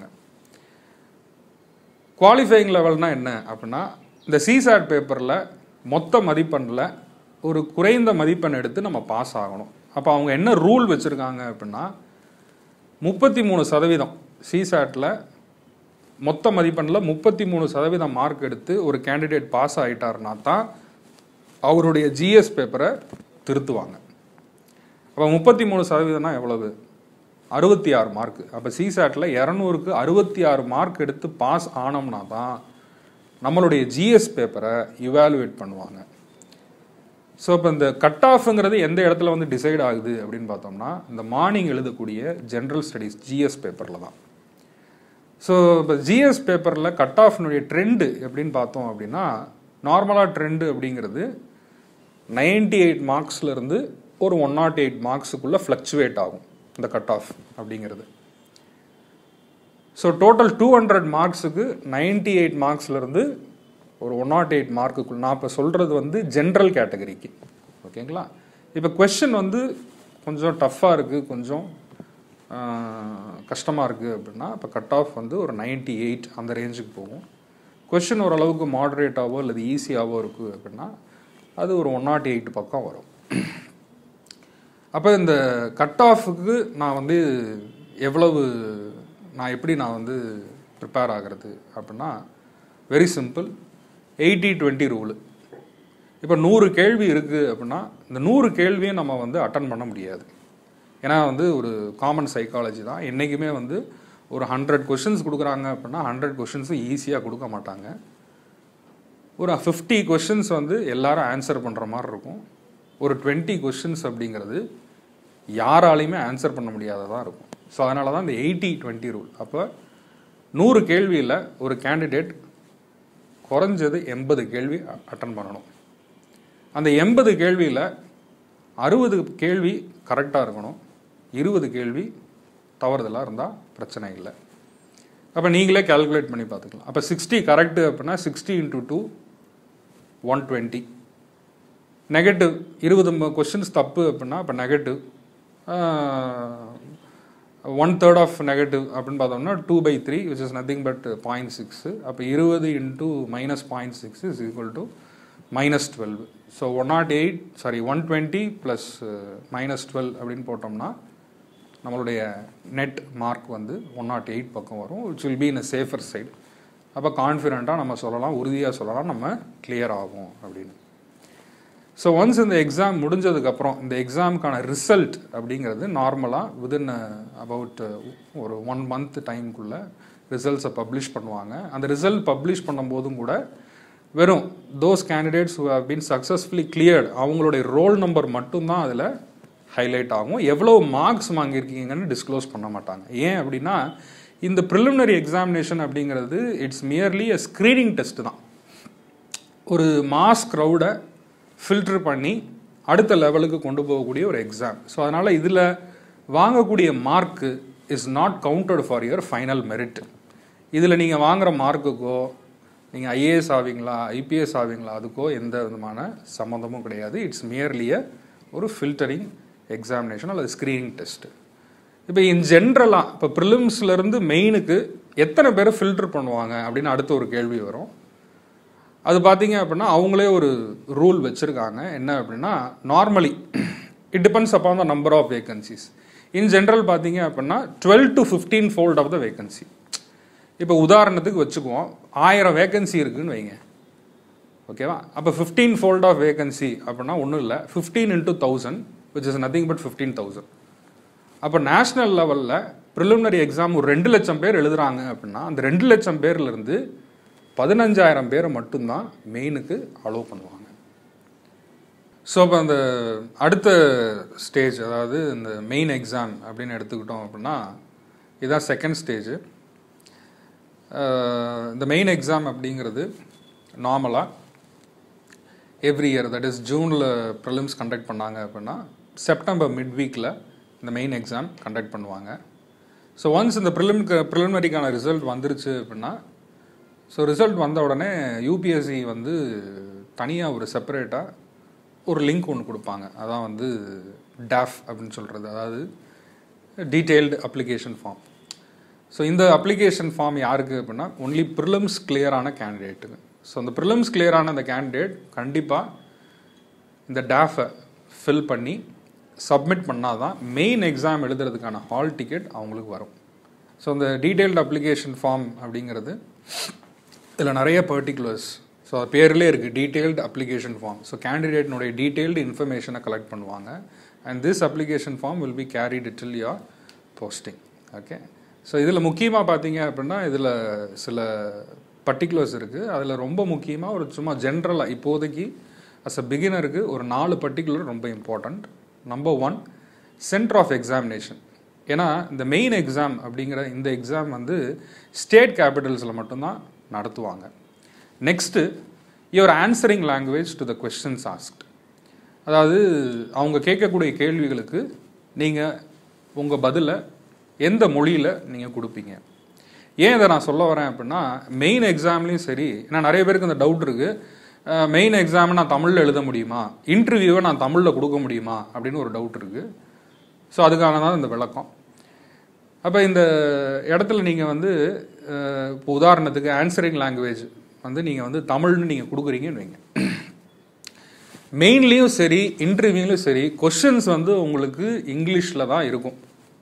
குவாலிஃபைங் லெவல்னா என்ன அப்படின்னா இந்த சிசாட் பேப்பரில் மொத்த மதிப்பெண்ணில் ஒரு குறைந்த மதிப்பெண் எடுத்து நம்ம பாஸ் ஆகணும் அப்போ அவங்க என்ன ரூல் வச்சுருக்காங்க அப்படின்னா முப்பத்தி மூணு சதவீதம் சிசாட்டில் மொத்த மதிப்பெண்ணில் முப்பத்தி மூணு சதவீதம் மார்க் எடுத்து ஒரு கேண்டிடேட் பாஸ் ஆகிட்டாருனா தான் அவருடைய ஜிஎஸ் பேப்பரை திருத்துவாங்க அப்போ முப்பத்தி மூணு சதவீதம்னா எவ்வளவு அறுபத்தி ஆறு மார்க் அப்போ சிசாட்டில் இரநூறுக்கு அறுபத்தி ஆறு மார்க் எடுத்து பாஸ் ஆனோம்னா தான் நம்மளுடைய ஜிஎஸ் பேப்பரை இவாலுவேட் பண்ணுவாங்க ஸோ இப்போ இந்த கட் ஆஃப்ங்கிறது எந்த இடத்துல வந்து டிசைட் ஆகுது அப்படின்னு பார்த்தோம்னா இந்த மார்னிங் எழுதக்கூடிய ஜென்ரல் ஸ்டடீஸ் ஜிஎஸ் பேப்பரில் தான் ஸோ இப்போ ஜிஎஸ் பேப்பரில் கட் ஆஃப்னுடைய ட்ரெண்டு எப்படின்னு பார்த்தோம் அப்படின்னா நார்மலாக ட்ரெண்டு அப்படிங்கிறது நைன்டி எயிட் மார்க்ஸ்லேருந்து ஒரு ஒன் நாட் எயிட் மார்க்ஸுக்குள்ளே ஃப்ளக்சுவேட் ஆகும் இந்த கட் ஆஃப் அப்படிங்கிறது ஸோ டோட்டல் டூ ஹண்ட்ரட் மார்க்ஸுக்கு நைன்டி எயிட் மார்க்ஸ்லேருந்து ஒரு ஒன் நாட் எயிட் மார்க்குக்குள் நான் இப்போ சொல்கிறது வந்து ஜென்ரல் கேட்டகரிக்கு ஓகேங்களா இப்போ கொஷின் வந்து கொஞ்சம் டஃப்பாக இருக்குது கொஞ்சம் கஷ்டமாக இருக்குது அப்படின்னா இப்போ கட் ஆஃப் வந்து ஒரு நைன்டி எயிட் அந்த ரேஞ்சுக்கு போகும் கொஷின் ஓரளவுக்கு மாடரேட்டாவோ அல்லது ஈஸியாகவோ இருக்குது அப்படின்னா அது ஒரு ஒன் நாட் எயிட் பக்கம் வரும் அப்போ இந்த கட் ஆஃபுக்கு நான் வந்து எவ்வளவு நான் எப்படி நான் வந்து ப்ரிப்பேர் ஆகிறது அப்படின்னா very simple eighty twenty rule இப்போ நூறு கேள்வி இருக்குது அப்படின்னா இந்த நூறு கேள்வியும் நம்ம வந்து அட்டன் பண்ண முடியாது ஏன்னா வந்து ஒரு காமன் சைக்காலஜி தான் என்றைக்குமே வந்து ஒரு ஹண்ட்ரட் கொஷின்ஸ் கொடுக்குறாங்க அப்படின்னா ஹண்ட்ரட் கொஷின்ஸும் ஈஸியாக கொடுக்க மாட்டாங்க ஒரு ஃபிஃப்டி கொஷின்ஸ் வந்து எல்லாரும் ஆன்சர் பண்ணுற மாதிரி இருக்கும் ஒரு டுவெண்ட்டி கொஷின்ஸ் அப்படிங்கிறது யாராலையுமே ஆன்சர் பண்ண முடியாததாக இருக்கும் ஸோ ஸோ அதனால தான் இந்த எயிட்டி டுவெண்ட்டி ரூல் அப்போ நூறு கேள்வியில் ஒரு கேண்டிடேட் குறைஞ்சது எண்பது கேள்வி அட்டன் பண்ணணும் அந்த எண்பது கேள்வியில் அறுபது கேள்வி கரெக்டாக இருக்கணும் இருபது கேள்வி தவறுதலாக இருந்தால் பிரச்சனை இல்லை அப்போ நீங்களே கால்குலேட் பண்ணி பார்த்துக்கலாம் அப்போ சிக்ஸ்டி கரெக்டு அப்படின்னா sixty into two one twenty negative இருபது கொஷின்ஸ் தப்பு அப்படின்னா இப்போ negative one third of negative அப்படின்னு பார்த்தோம்னா two by three which is nothing but point six அப்போ இருபது into minus point six is equal to minus twelve so one not eight sorry one twenty plus minus twelve அப்படின்னு போட்டோம்னா நம்மளுடைய net mark வந்து one not eight பக்கம் வரும் which will be in a safer side அப்போ கான்ஃபிடெண்ட்டாக நம்ம சொல்லலாம் உறுதியாக சொல்லலாம் நம்ம கிளியர் ஆகும் அப்படின்னு ஸோ ஒன்ஸ் இந்த எக்ஸாம் முடிஞ்சதுக்கப்புறம் இந்த எக்ஸாமுக்கான ரிசல்ட் அப்படிங்கிறது நார்மலாக விதின் அபவுட் ஒரு ஒன் மந்த் டைம்குள்ளே ரிசல்ட்ஸை பப்ளிஷ் பண்ணுவாங்க அந்த ரிசல்ட் பப்ளிஷ் பண்ணும்போதும் கூட வெறும் those candidates who have been successfully cleared அவங்களுடைய ரோல் நம்பர் மட்டும்தான் அதில் ஹைலைட் ஆகும் எவ்வளோ மார்க்ஸ் வாங்கியிருக்கீங்கன்னு டிஸ்க்ளோஸ் பண்ண மாட்டாங்க ஏன் அப்படின்னா இந்த ப்ரிலிமினரி எக்ஸாமினேஷன் அப்படிங்கிறது it's merely a screening test தான் ஒரு மாஸ் க்ரௌடை ஃபில்டர் பண்ணி அடுத்த லெவலுக்கு கொண்டு போகக்கூடிய ஒரு எக்ஸாம் ஸோ அதனால் இதில் வாங்கக்கூடிய mark is not counted for your final merit இதில் நீங்கள் வாங்குற மார்க்குக்கோ நீங்கள் ஐஏஎஸ் ஆவீங்களா ஐபிஎஸ் ஆவீங்களா அதுக்கோ எந்த விதமான சம்மந்தமும் கிடையாது இட்ஸ் மியர்லிய ஒரு ஃபில்டரிங் எக்ஸாமினேஷன் அல்லது ஸ்க்ரீனிங் டெஸ்ட்டு இப்போ இன் ஜென்ரலாக இப்போ ப்ரிலிம்ஸ்லேருந்து மெயினுக்கு எத்தனை பேரை ஃபில்டர் பண்ணுவாங்க அப்படின்னு அடுத்த ஒரு கேள்வி வரும் அது பார்த்தீங்க அப்படின்னா அவங்களே ஒரு ரூல் வச்சுருக்காங்க என்ன அப்படின்னா normally it depends upon the number of vacancies in general பார்த்தீங்க அப்படின்னா twelve to fifteen fold of the vacancy இப்போ உதாரணத்துக்கு வச்சுக்குவோம் ஆயிரம் வேகன்சி இருக்குன்னு வைங்க ஓகேவா அப்போ ஃபிஃப்டீன் ஃபோல்ட் ஆஃப் வேகன்சி அப்படின்னா ஒன்றும் இல்லை fifteen into thousand which is nothing but fifteen thousand அப்போ நேஷ்னல் லெவலில் ப்ரிலிமினரி எக்ஸாம் ஒரு ரெண்டு லட்சம் பேர் எழுதுறாங்க அப்படின்னா அந்த ரெண்டு லட்சம் பேர்லேருந்து பதினஞ்சாயிரம் பேரை மட்டும்தான் மெயினுக்கு அலோவ் பண்ணுவாங்க ஸோ அப்போ அந்த அடுத்த ஸ்டேஜ் அதாவது இந்த மெயின் எக்ஸாம் அப்படின்னு எடுத்துக்கிட்டோம் அப்படின்னா இதுதான் செகண்ட் ஸ்டேஜ் இந்த மெயின் எக்ஸாம் அப்படிங்கிறது நார்மலாக எவ்ரி இயர் தட் இஸ் ஜூனில் ப்ரிலிம்ஸ் கண்டக்ட் பண்ணாங்க அப்படின்னா செப்டம்பர் மிட் வீக்கில் இந்த மெயின் எக்ஸாம் கண்டக்ட் பண்ணுவாங்க ஸோ ஒன்ஸ் இந்த ப்ரிலிம்க்கு ப்ரிலிமினரிக்கான ரிசல்ட் வந்துருச்சு அப்படின்னா ஸோ ரிசல்ட் வந்த உடனே யூபிஎஸ்சி வந்து தனியாக ஒரு செப்பரேட்டாக ஒரு லிங்க் ஒன்று கொடுப்பாங்க அதான் வந்து டேஃப் அப்படின்னு சொல்கிறது அதாவது டீட்டெயில்டு அப்ளிகேஷன் ஃபார்ம் ஸோ இந்த அப்ளிகேஷன் ஃபார்ம் யாருக்கு அப்படின்னா ஒன்லி ப்ரிலிம்ஸ் கிளியரான கேண்டிடேட்டுங்க ஸோ அந்த ப்ரிலிம்ஸ் கிளியரான அந்த கேண்டிடேட் கண்டிப்பாக இந்த டேஃபை ஃபில் பண்ணி சப்மிட் பண்ணால் தான் மெயின் எக்ஸாம் எழுதுறதுக்கான ஹால் டிக்கெட் அவங்களுக்கு வரும் ஸோ அந்த டீட்டெயில்டு அப்ளிகேஷன் ஃபார்ம் அப்படிங்கிறது இதில் நிறைய பர்டிகுலர்ஸ் ஸோ அது பேர்லேயே இருக்குது டீட்டெயில்டு அப்ளிகேஷன் ஃபார்ம் ஸோ கேண்டிடேட்னுடைய டீட்டெயில்டு இன்ஃபர்மேஷனை கலெக்ட் பண்ணுவாங்க and this application form will be carried it till your posting okay so இதில் முக்கியமாக பார்த்தீங்க அப்படின்னா இதில் சில பர்டிகுலர்ஸ் இருக்குது அதில் ரொம்ப முக்கியமாக ஒரு சும்மா ஜென்ரலாக இப்போதைக்கு அஸ் அ பிகினருக்கு ஒரு நாலு பர்டிகுலர் ரொம்ப important number one center of examination ஏன்னா இந்த மெயின் எக்ஸாம் அப்படிங்கிற இந்த எக்ஸாம் வந்து ஸ்டேட் கேபிட்டல்ஸில் மட்டும்தான் நடத்துவாங்க next your answering language to the questions asked அதாவது அவங்க கேட்கக்கூடிய கேள்விகளுக்கு நீங்கள் உங்கள் பதிலை எந்த மொழியில் நீங்கள் கொடுப்பீங்க ஏன் இதை நான் சொல்ல வரேன் அப்படின்னா மெயின் எக்ஸாம்லேயும் சரி ஏன்னா நிறைய பேருக்கு அந்த டவுட் இருக்குது மெயின் எக்ஸாமை நான் தமிழில் எழுத முடியுமா இன்டர்வியூவை நான் தமிழில் கொடுக்க முடியுமா அப்படின்னு ஒரு டவுட் இருக்குது ஸோ அதுக்காக தான் இந்த விளக்கம் அப்போ இந்த இடத்துல நீங்கள் வந்து இப்போ உதாரணத்துக்கு ஆன்சரிங் லாங்குவேஜ் வந்து நீங்கள் வந்து தமிழ்னு நீங்கள் கொடுக்குறீங்கன்னு வைங்க மெயின்லேயும் சரி இன்டர்வியூலையும் சரி கொஷின்ஸ் வந்து உங்களுக்கு இங்கிலீஷில் தான் இருக்கும்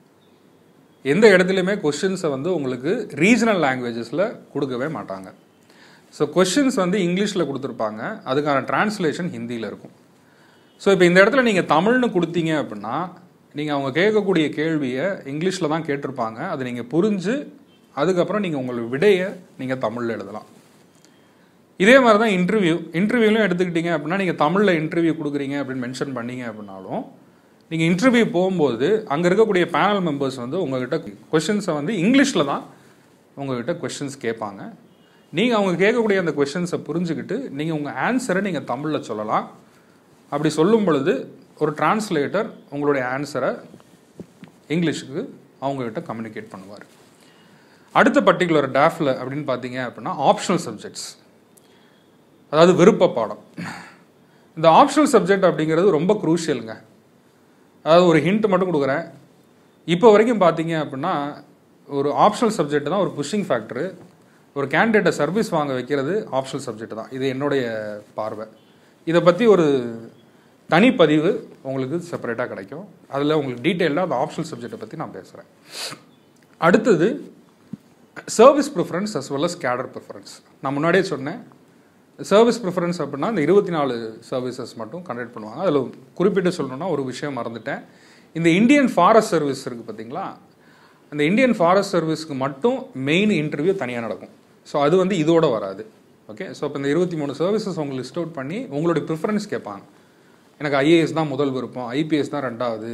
எந்த இடத்துலையுமே கொஷின்ஸை வந்து உங்களுக்கு ரீஜனல் லாங்குவேஜஸில் கொடுக்கவே மாட்டாங்க ஸோ கொஷின்ஸ் வந்து இங்கிலீஷில் கொடுத்துருப்பாங்க அதுக்கான டிரான்ஸ்லேஷன் ஹிந்தியில் இருக்கும் ஸோ இப்போ இந்த இடத்துல நீங்கள் தமிழ்னு கொடுத்தீங்க அப்படின்னா நீங்கள் அவங்க கேட்கக்கூடிய கேள்வியை இங்கிலீஷில் தான் கேட்டிருப்பாங்க அதை நீங்கள் புரிஞ்சு அதுக்கப்புறம் நீங்கள் உங்கள் விடையை நீங்கள் தமிழில் எழுதலாம் இதே மாதிரி தான் இன்டர்வியூ இன்டர்வியூலையும் எடுத்துக்கிட்டீங்க அப்படின்னா நீங்கள் தமிழில் இன்டர்வியூ கொடுக்குறீங்க அப்படின்னு மென்ஷன் பண்ணீங்க அப்படின்னாலும் நீங்கள் இன்டர்வியூ போகும்போது அங்கே இருக்கக்கூடிய பேனல் மெம்பர்ஸ் வந்து உங்ககிட்ட கொஷின்ஸை வந்து இங்கிலீஷில் தான் உங்ககிட்ட கொஷின்ஸ் கேட்பாங்க நீங்கள் அவங்க கேட்கக்கூடிய அந்த கொஷின்ஸை புரிஞ்சுக்கிட்டு நீங்கள் உங்கள் ஆன்சரை நீங்கள் தமிழில் சொல்லலாம் அப்படி சொல்லும் பொழுது ஒரு டிரான்ஸ்லேட்டர் உங்களுடைய ஆன்சரை இங்கிலீஷுக்கு அவங்ககிட்ட கம்யூனிகேட் பண்ணுவார் அடுத்த பர்டிகுலர் டேஃபில் அப்படின்னு பார்த்தீங்க அப்படின்னா ஆப்ஷனல் சப்ஜெக்ட்ஸ் அதாவது விருப்ப பாடம் இந்த ஆப்ஷனல் சப்ஜெக்ட் அப்படிங்கிறது ரொம்ப குரூஷியலுங்க அதாவது ஒரு ஹிண்ட் மட்டும் கொடுக்குறேன் இப்போ வரைக்கும் பார்த்தீங்க அப்படின்னா ஒரு ஆப்ஷனல் சப்ஜெக்ட் தான் ஒரு புஷிங் ஃபேக்டரு ஒரு கேண்டிடேட்டை சர்வீஸ் வாங்க வைக்கிறது ஆப்ஷனல் சப்ஜெக்ட் தான் இது என்னுடைய பார்வை இதை பற்றி ஒரு தனிப்பதிவு உங்களுக்கு செப்பரேட்டாக கிடைக்கும் அதில் உங்களுக்கு டீட்டெயிலாக அந்த ஆப்ஷனல் சப்ஜெக்டை பற்றி நான் பேசுகிறேன் அடுத்தது service preference as well as cadre preference நான் முன்னாடியே சொன்னேன் சர்வீஸ் ப்ரிஃபரன்ஸ் அப்படின்னா இந்த இருபத்தி நாலு சர்வீசஸ் மட்டும் கண்டக்ட் பண்ணுவாங்க அதில் குறிப்பிட்டு சொல்லணும்னா ஒரு விஷயம் மறந்துட்டேன் இந்த இந்தியன் ஃபாரஸ்ட் சர்வீஸ் இருக்குது பார்த்தீங்களா அந்த இந்தியன் ஃபாரஸ்ட் சர்வீஸ்க்கு மட்டும் மெயின் இன்டர்வியூ தனியாக நடக்கும் ஸோ அது வந்து இதோட வராது ஓகே ஸோ இப்போ இந்த இருபத்தி மூணு சர்வீசஸ் உங்களுக்கு லிஸ்ட் அவுட் பண்ணி உங்களுடைய ப்ரிஃபரன்ஸ் கேட்பாங்க எனக்கு ஐஏஎஸ் தான் முதல் விருப்பம் ஐபிஎஸ் தான் ரெண்டாவது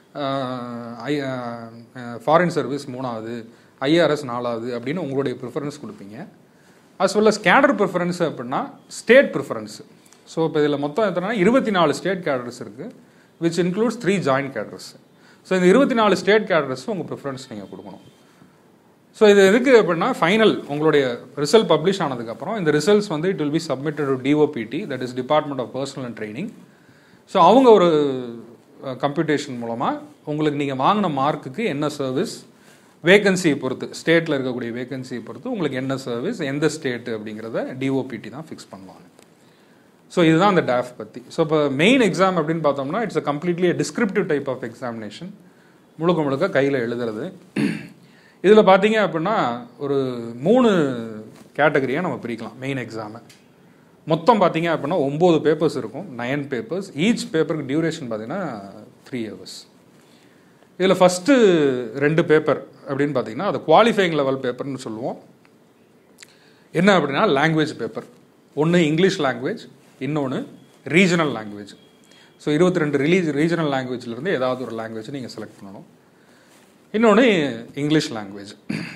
ஐ ஃபாரின் சர்வீஸ் மூணாவது ஐஆர்எஸ் நாலாவது அப்படின்னு உங்களுடைய ப்ரிஃபரன்ஸ் கொடுப்பீங்க as well as cadre preference அப்படின்னா ஸ்டேட் ப்ரிஃபரன்ஸ் ஸோ இப்போ இதில் மொத்தம் எத்தனை இருபத்தி நாலு ஸ்டேட் கேடர்ஸ் இருக்குது which includes three joint cadres so இந்த இருபத்தி நாலு ஸ்டேட் கேடர்ஸ் உங்கள் ப்ரிஃபரன்ஸ் நீங்கள் கொடுக்கணும் ஸோ இது எதுக்கு அப்படின்னா ஃபைனல் உங்களுடைய ரிசல்ட் பப்ளிஷ் ஆனதுக்கப்புறம் இந்த ரிசல்ட்ஸ் வந்து it will be submitted to DOPT that is department of personnel and training so அவங்க ஒரு கம்ப்யூட்டேஷன் மூலமாக உங்களுக்கு நீங்கள் வாங்கின மார்க்குக்கு என்ன சர்வீஸ் வேகன்சியை பொறுத்து ஸ்டேட்டில் இருக்கக்கூடிய வேகன்சியை பொறுத்து உங்களுக்கு என்ன சர்வீஸ் எந்த ஸ்டேட் அப்படிங்கிறத டிஓபிடி தான் ஃபிக்ஸ் பண்ணுவாங்க ஸோ இதுதான் அந்த டேஃப் பற்றி ஸோ இப்போ மெயின் எக்ஸாம் அப்படின்னு பார்த்தோம்னா it's a completely descriptive type of examination முழுக்க முழுக்க கையில் எழுதுறது இதில் பார்த்தீங்க அப்படின்னா ஒரு மூணு கேட்டகரியாக நம்ம பிரிக்கலாம் மெயின் எக்ஸாமை மொத்தம் பார்த்தீங்க அப்படின்னா ஒம்பது பேப்பர்ஸ் இருக்கும் நயன் பேப்பர்ஸ் ஈச் பேப்பருக்கு டியூரேஷன் பார்த்தீங்கன்னா த்ரீ ஹவர்ஸ் இதில் ஃபஸ்ட்டு ரெண்டு பேப்பர் அப்படின்னு பார்த்தீங்கன்னா அது குவாலிஃபைங் லெவல் பேப்பர்னு சொல்லுவோம் என்ன அப்படின்னா லாங்குவேஜ் பேப்பர் ஒன்று இங்கிலீஷ் லாங்குவேஜ் இன்னொன்று ரீஜனல் லாங்குவேஜ் ஸோ இருபத்தி ரெண்டு ரிலீஜ் ரீஜனல் லாங்குவேஜ்லேருந்து ஏதாவது ஒரு லாங்குவேஜ் நீங்கள் செலக்ட் பண்ணணும் இன்னொன்று இங்கிலீஷ் லாங்குவேஜ்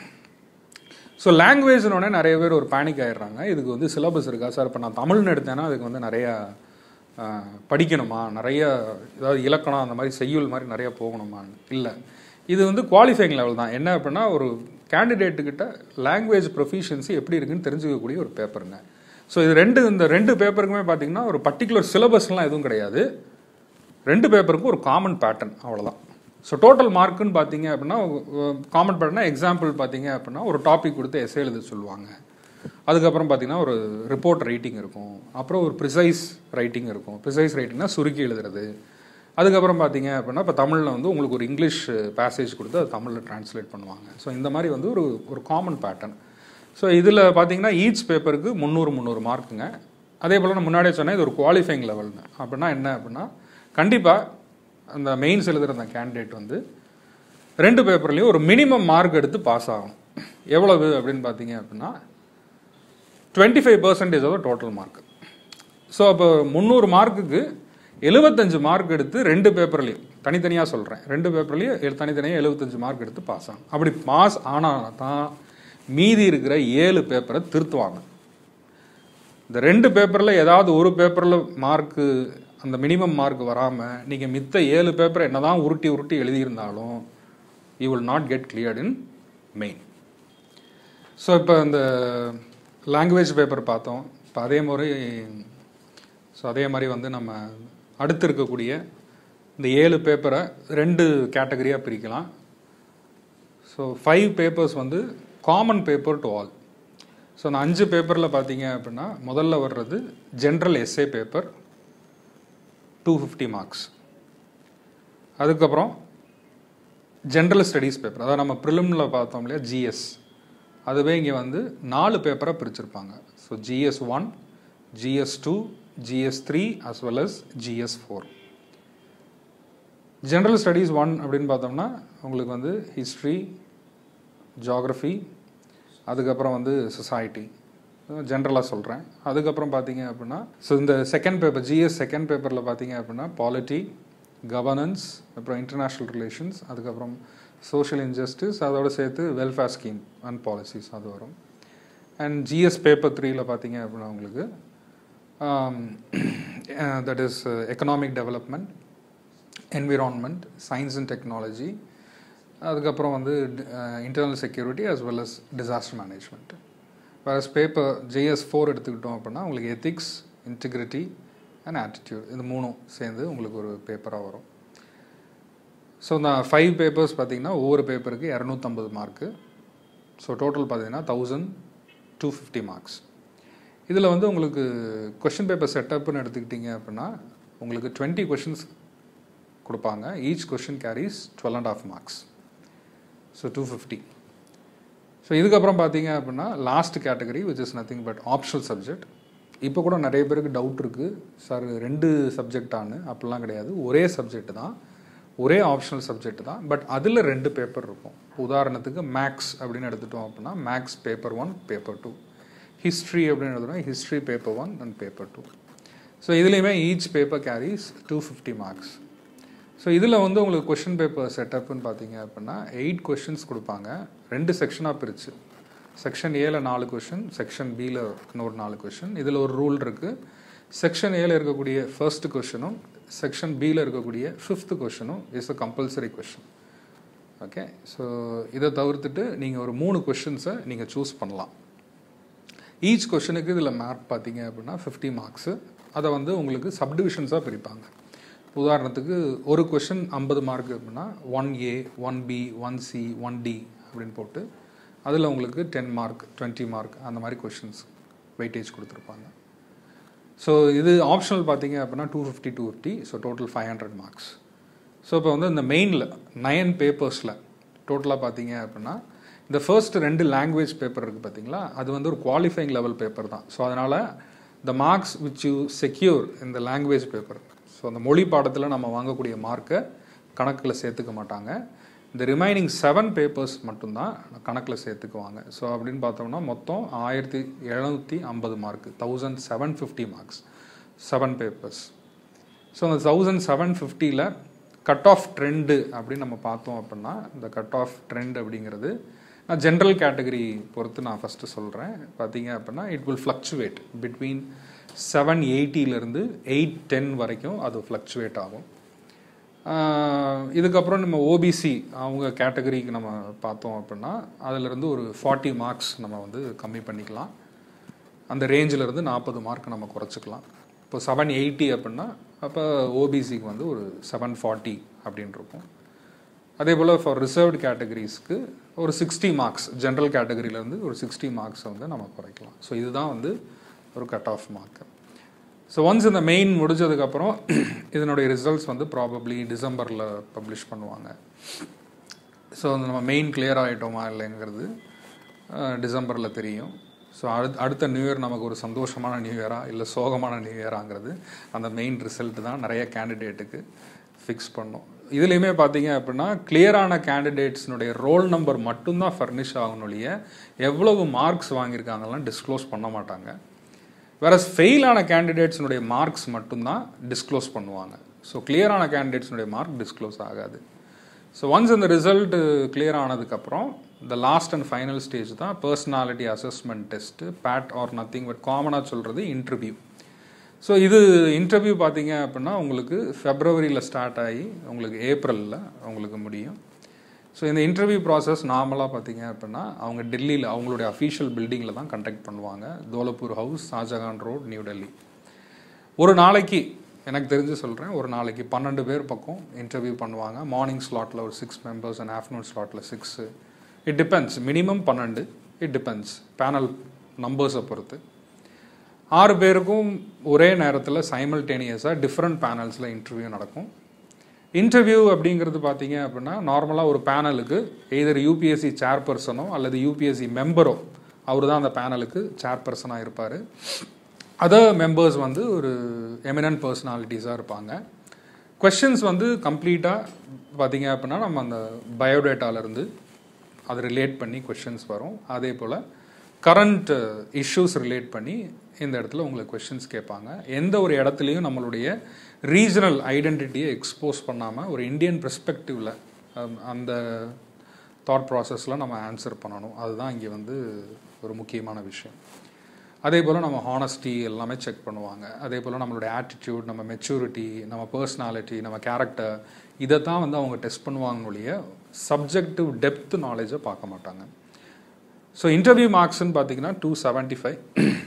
ஸோ லாங்குவேஜ்னோடனே நிறைய பேர் ஒரு பேனிக் ஆயிடுறாங்க இதுக்கு வந்து சிலபஸ் இருக்கா சார் இப்போ நான் தமிழ்னு எடுத்தேன்னா அதுக்கு வந்து நிறையா ஆஹ், படிக்கணுமா நிறைய ஏதாவது இலக்கணம் அந்த மாதிரி செய்யுள் மாதிரி நிறைய போகணுமான்னு இல்லை இது வந்து குவாலிஃபைங் லெவல் தான் என்ன அப்படின்னா ஒரு கேண்டிடேட்டுக்கிட்ட லாங்குவேஜ் ப்ரொஃபிஷியன்சி எப்படி இருக்குன்னு தெரிஞ்சுக்கக்கூடிய ஒரு பேப்பருங்க ஸோ இது ரெண்டு இந்த ரெண்டு பேப்பருக்குமே பார்த்தீங்கன்னா ஒரு பர்டிகுலர் சிலபஸ்லாம் எதுவும் கிடையாது ரெண்டு பேப்பருக்கும் ஒரு காமன் பேட்டர்ன் அவ்வளோதான் ஸோ டோட்டல் மார்க்குன்னு பார்த்தீங்க அப்படின்னா காமன் பேட்டர்னா எக்ஸாம்பிள் பார்த்தீங்க அப்படின்னா ஒரு டாபிக் கொடுத்து எஸ்ஏ எழுத சொல்லுவாங்க அதுக்கப்புறம் பார்த்தீங்கன்னா ஒரு ரிப்போர்ட் ரைட்டிங் இருக்கும் அப்புறம் ஒரு ப்ரிசைஸ் ரைட்டிங் இருக்கும் ப்ரிசைஸ் ரைட்டிங்னா சுருக்கி எழுதுறது அதுக்கப்புறம் பார்த்தீங்க அப்படின்னா இப்போ தமிழில் வந்து உங்களுக்கு ஒரு இங்கிலீஷ் பேசேஜ் கொடுத்து அது தமிழில் ட்ரான்ஸ்லேட் பண்ணுவாங்க ஸோ இந்த மாதிரி வந்து ஒரு ஒரு காமன் பேட்டர்ன் ஸோ இதில் பார்த்தீங்கன்னா ஈச் பேப்பருக்கு முந்நூறு முந்நூறு மார்க்குங்க அதே போல் நான் முன்னாடியே சொன்னேன் இது ஒரு குவாலிஃபைங் லெவல்னு அப்படின்னா என்ன அப்படின்னா கண்டிப்பாக அந்த மெயின்ஸ் எழுதுகிற அந்த கேண்டிடேட் வந்து ரெண்டு பேப்பர்லேயும் ஒரு மினிமம் மார்க் எடுத்து பாஸ் ஆகணும் எவ்வளவு அப்படின்னு பார்த்தீங்க அப்படின்னா twenty five percentage of total mark so அப்போ முந்நூறு மார்க்குக்கு எழுபத்தஞ்சு மார்க் எடுத்து ரெண்டு பேப்பர்லையும் தனித்தனியாக சொல்கிறேன் ரெண்டு பேப்பர்லையும் தனித்தனியாக எழுபத்தஞ்சு மார்க் எடுத்து பாஸ் ஆகணும் அப்படி பாஸ் ஆனால் தான் மீதி இருக்கிற ஏழு பேப்பரை திருத்துவாங்க இந்த ரெண்டு பேப்பரில் ஏதாவது ஒரு பேப்பரில் மார்க்கு அந்த மினிமம் மார்க் வராமல் நீங்கள் மித்த ஏழு பேப்பர் என்னதான் உருட்டி உருட்டி எழுதியிருந்தாலும் you will not get cleared in main so இப்போ இந்த லாங்குவேஜ் பேப்பர் பார்த்தோம் இப்போ அதே மாதிரி ஸோ அதே மாதிரி வந்து நம்ம அடுத்து இருக்கக்கூடிய இந்த ஏழு பேப்பரை ரெண்டு கேட்டகரியாக பிரிக்கலாம் ஸோ ஃபைவ் பேப்பர்ஸ் வந்து common paper to all so அந்த அஞ்சு பேப்பரில் பார்த்தீங்க அப்படின்னா முதல்ல வர்றது general essay paper two fifty marks அதுக்கப்புறம் ஜென்ரல் ஸ்டடீஸ் பேப்பர் அதாவது நம்ம ப்ரிலிமில் பார்த்தோம் இல்லையா ஜிஎஸ் அதுவே இங்கே வந்து நாலு பேப்பராக பிரிச்சிருப்பாங்க so GS one GS two GS three as well as GS four general studies one அப்படின்னு பார்த்தோம்னா உங்களுக்கு வந்து ஹிஸ்ட்ரி ஜாகிரஃபி அதுக்கப்புறம் வந்து சொசைட்டி ஜென்ரலாக சொல்கிறேன் அதுக்கப்புறம் பார்த்தீங்க அப்படின்னா ஸோ இந்த செகண்ட் பேப்பர் ஜிஎஸ் செகண்ட் பேப்பரில் பார்த்தீங்க அப்படின்னா பாலிட்டி கவர்னன்ஸ் அப்புறம் இன்டர்நேஷ்னல் ரிலேஷன்ஸ் அதுக்கப்புறம் சோஷியல் இன்ஜஸ்டிஸ் அதோட சேர்த்து வெல்ஃபேர் ஸ்கீம் அண்ட் பாலிசிஸ் அது வரும் அண்ட் ஜிஎஸ் பேப்பர் த்ரீல பார்த்தீங்க அப்படின்னா உங்களுக்கு that is economic development environment science and technology அதுக்கப்புறம் வந்து internal security as well as disaster management வேறஸ் பேப்பர் ஜேஎஸ் ஃபோர் எடுத்துக்கிட்டோம் அப்படின்னா உங்களுக்கு எத்திக்ஸ் இன்டிகிரிட்டி அண்ட் ஆட்டிடியூட் இது மூணும் சேர்ந்து உங்களுக்கு ஒரு பேப்பராக வரும் ஸோ இந்த ஃபைவ் பேப்பர்ஸ் பார்த்தீங்கன்னா ஒவ்வொரு பேப்பருக்கு இரநூத்தம்பது மார்க்கு ஸோ டோட்டல் பார்த்தீங்கன்னா தௌசண்ட் டூ ஃபிஃப்டி மார்க்ஸ் இதில் வந்து உங்களுக்கு கொஷின் பேப்பர் செட்டப்னு எடுத்துக்கிட்டிங்க அப்படின்னா உங்களுக்கு டுவெண்ட்டி கொஷின்ஸ் கொடுப்பாங்க each question carries twelve and half marks so two fifty so இதுக்கப்புறம் பார்த்தீங்க அப்படின்னா last category which is nothing but optional subject இப்போ கூட நிறைய பேருக்கு டவுட் இருக்குது சார் ரெண்டு சப்ஜெக்டானு அப்படிலாம் கிடையாது ஒரே சப்ஜெக்ட் தான் ஒரே ஆப்ஷனல் சப்ஜெக்ட் தான் பட் அதில் ரெண்டு பேப்பர் இருக்கும் உதாரணத்துக்கு மேக்ஸ் அப்படின்னு எடுத்துட்டோம் அப்படின்னா maths paper one paper two history அப்படின்னு எடுத்துட்டோம் history paper one and paper two so இதுலேயுமே each paper carries two fifty marks so இதில் வந்து உங்களுக்கு கொஷின் பேப்பர் செட்டப்னு பார்த்தீங்க அப்படின்னா எயிட் கொஷின்ஸ் கொடுப்பாங்க ரெண்டு செக்ஷனாக பிரிச்சு செக்ஷன் ஏல நாலு கொஷின் செக்ஷன் பியில் இன்னொரு நாலு கொஷின் இதில் ஒரு ரூல் இருக்குது செக்ஷன் ஏல இருக்கக்கூடிய ஃபர்ஸ்ட் கொஷினும் செக்ஷன் பியில் இருக்கக்கூடிய ஃபிஃப்த் கொஷினும் is a compulsory question okay so இதை தவிர்த்துட்டு நீங்கள் ஒரு மூணு கொஷின்ஸை நீங்கள் சூஸ் பண்ணலாம் ஈச் கொஷனுக்கு இதில் மார்க் பார்த்தீங்க அப்படின்னா ஃபிஃப்டி மார்க்ஸு அதை வந்து உங்களுக்கு சப்டிவிஷன்ஸாக பிரிப்பாங்க உதாரணத்துக்கு ஒரு கொஷின் ஐம்பது மார்க் அப்படின்னா one A one B one C one D அப்படின்னு போட்டு அதில் உங்களுக்கு டென் மார்க் டுவெண்ட்டி மார்க் அந்த மாதிரி கொஷின்ஸ் வெயிட்டேஜ் கொடுத்துருப்பாங்க ஸோ இது ஆப்ஷனல் பார்த்தீங்க அப்படின்னா two fifty two fifty so total five hundred marks so இப்போ வந்து இந்த மெயினில் நயன் பேப்பர்ஸில் டோட்டலாக பார்த்தீங்க அப்படின்னா இந்த ஃபர்ஸ்ட் ரெண்டு லாங்குவேஜ் பேப்பர் இருக்குது பார்த்தீங்களா அது வந்து ஒரு குவாலிஃபைங் லெவல் பேப்பர் தான் ஸோ அதனால் the marks which you secure இந்த லாங்குவேஜ் பேப்பர் ஸோ அந்த மொழி பாடத்தில் நம்ம வாங்கக்கூடிய மார்க்கை கணக்கில் சேர்த்துக்க மாட்டாங்க இந்த ரிமைனிங் செவன் பேப்பர்ஸ் மட்டும்தான் கணக்கில் சேர்த்துக்குவாங்க ஸோ அப்படின்னு பார்த்தோம்னா மொத்தம் ஆயிரத்தி எழுநூற்றி ஐம்பது mark thousand seven fifty marks seven papers so அந்த தௌசண்ட் செவன் ஃபிஃப்டியில் கட் ஆஃப் ட்ரெண்டு அப்படின்னு நம்ம பார்த்தோம் அப்படின்னா இந்த கட் ஆஃப் ட்ரெண்ட் அப்படிங்கிறது நான் ஜென்ரல் கேட்டகரி பொறுத்து நான் ஃபஸ்ட்டு சொல்கிறேன் பார்த்தீங்க அப்படின்னா it will fluctuate between seven எயிட்டிலேருந்து எயிட் டென் வரைக்கும் அது ஃப்ளக்சுவேட் ஆகும் இதுக்கப்புறம் நம்ம ஓபிசி அவங்க கேட்டகரிக்கு நம்ம பார்த்தோம் அப்படின்னா அதிலிருந்து ஒரு ஃபார்ட்டி மார்க்ஸ் நம்ம வந்து கம்மி பண்ணிக்கலாம் அந்த ரேஞ்சிலேருந்து நாற்பது மார்க் நம்ம குறைச்சிக்கலாம் இப்போ செவன் எயிட்டி அப்படின்னா அப்போ ஓபிசிக்கு வந்து ஒரு செவன் ஃபார்ட்டி அப்படின்னு இருக்கும் அதே போல் ஃபார் ரிசர்வ்டு கேட்டகரிஸ்க்கு ஒரு சிக்ஸ்டி மார்க்ஸ் ஜென்ரல் கேட்டகரியிலேருந்து ஒரு சிக்ஸ்டி மார்க்ஸை வந்து நம்ம குறைக்கலாம் ஸோ இதுதான் வந்து ஒரு cut off mark so once இந்த மெயின் முடிஞ்சதுக்கப்புறம் இதனுடைய ரிசல்ட்ஸ் வந்து ப்ராபப்ளி டிசம்பரில் பப்ளிஷ் பண்ணுவாங்க ஸோ அந்த நம்ம மெயின் கிளியர் ஆகிட்டோமா இல்லைங்கிறது டிசம்பரில் தெரியும் ஸோ அடுத் அடுத்த நியூ இயர் நமக்கு ஒரு சந்தோஷமான நியூ இயரா இல்லை சோகமான நியூ இயராங்கிறது அந்த மெயின் ரிசல்ட் தான் நிறைய கேண்டிடேட்டுக்கு ஃபிக்ஸ் பண்ணும் இதுலேயுமே பார்த்தீங்க அப்படின்னா கிளியரான கேண்டிடேட்ஸ்னுடைய ரோல் நம்பர் மட்டும்தான் ஃபர்னிஷ் ஆகணுடைய எவ்வளவு மார்க்ஸ் வாங்கியிருக்காங்கலாம் டிஸ்க்ளோஸ் பண்ண மாட்டாங்க வேற ஃபெயிலான கேண்டிடேட்ஸ்னுடைய மார்க்ஸ் மட்டும்தான் டிஸ்க்ளோஸ் பண்ணுவாங்க ஸோ கிளியரான கேண்டிடேட்ஸ்னுடைய மார்க் டிஸ்க்ளோஸ் ஆகாது ஸோ ஒன்ஸ் இந்த ரிசல்ட் கிளியர் ஆனதுக்கப்புறம் இந்த லாஸ்ட் அண்ட் ஃபைனல் ஸ்டேஜ் தான் பர்சனாலிட்டி அசஸ்மெண்ட் டெஸ்ட்டு பேட் ஆர் நத்திங் பட் காமனாக சொல்கிறது இன்டர்வியூ ஸோ இது இன்டர்வியூ பார்த்தீங்க அப்படின்னா உங்களுக்கு ஃபெப்ரவரியில் ஸ்டார்ட் ஆகி உங்களுக்கு ஏப்ரலில் உங்களுக்கு முடியும் ஸோ இந்த இன்டர்வியூ ப்ராசஸ் நார்மலாக பார்த்தீங்க அப்படின்னா அவங்க டெல்லியில் அவங்களுடைய அஃபீஷியல் பில்டிங்கில் தான் கண்டக்ட் பண்ணுவாங்க Dholpur house Shahjahan road new Delhi ஒரு நாளைக்கு எனக்கு தெரிஞ்சு சொல்கிறேன் ஒரு நாளைக்கு பன்னெண்டு பேர் பக்கம் இன்டர்வியூ பண்ணுவாங்க மார்னிங் ஸ்லாட்டில் ஒரு சிக்ஸ் மெம்பர்ஸ் அண்ட் ஆஃப்டர்நூன் ஸ்லாட்டில் சிக்ஸு இட் டிபெண்ட்ஸ் மினிமம் பன்னெண்டு இட் டிபெண்ட்ஸ் பேனல் நம்பர்ஸை பொறுத்து ஆறு பேருக்கும் ஒரே நேரத்தில் சைமல்டேனியஸாக டிஃப்ரெண்ட் பேனல்ஸில் இன்டர்வியூ நடக்கும் இன்டர்வியூ அப்படிங்கிறது பார்த்தீங்க அப்படின்னா நார்மலாக ஒரு பேனலுக்கு எய்தர் யூபிஎஸ்சி சேர்பர்சனோ அல்லது யூபிஎஸ்சி மெம்பரோ அவர் தான் அந்த பேனலுக்கு சேர்பர்சனாக இருப்பார் அதர் மெம்பர்ஸ் வந்து ஒரு எமினன்ட் பர்சனாலிட்டிஸாக இருப்பாங்க கொஷின்ஸ் வந்து கம்ப்ளீட்டாக பார்த்தீங்க அப்படின்னா நம்ம அந்த பயோடேட்டாலேருந்து அது ரிலேட் பண்ணி கொஷின்ஸ் வரும் அதே போல் கரண்ட் இஷ்யூஸ் ரிலேட் பண்ணி இந்த இடத்துல உங்களுக்கு கொஷின்ஸ் கேட்பாங்க எந்த ஒரு இடத்துலையும் நம்மளுடைய ரீஜனல் ஐடென்டிட்டியை எக்ஸ்போஸ் பண்ணாமல் ஒரு இந்தியன் பெர்ஸ்பெக்டிவில் அந்த தாட் ப்ராசஸில் நம்ம ஆன்சர் பண்ணணும் அதுதான் இங்கே வந்து ஒரு முக்கியமான விஷயம் அதே போல் நம்ம ஹானஸ்டி எல்லாமே செக் பண்ணுவாங்க அதே போல் நம்மளுடைய ஆட்டிடியூட் நம்ம மெச்சூரிட்டி நம்ம பர்சனாலிட்டி நம்ம கேரக்டர் இதை தான் வந்து அவங்க டெஸ்ட் பண்ணுவாங்க ஒழிய சப்ஜெக்டிவ் டெப்த் நாலேஜை பார்க்க மாட்டாங்க ஸோ இன்டர்வியூ மார்க்ஸ்னு பார்த்தீங்கன்னா டூ செவன்ட்டி ஃபைவ்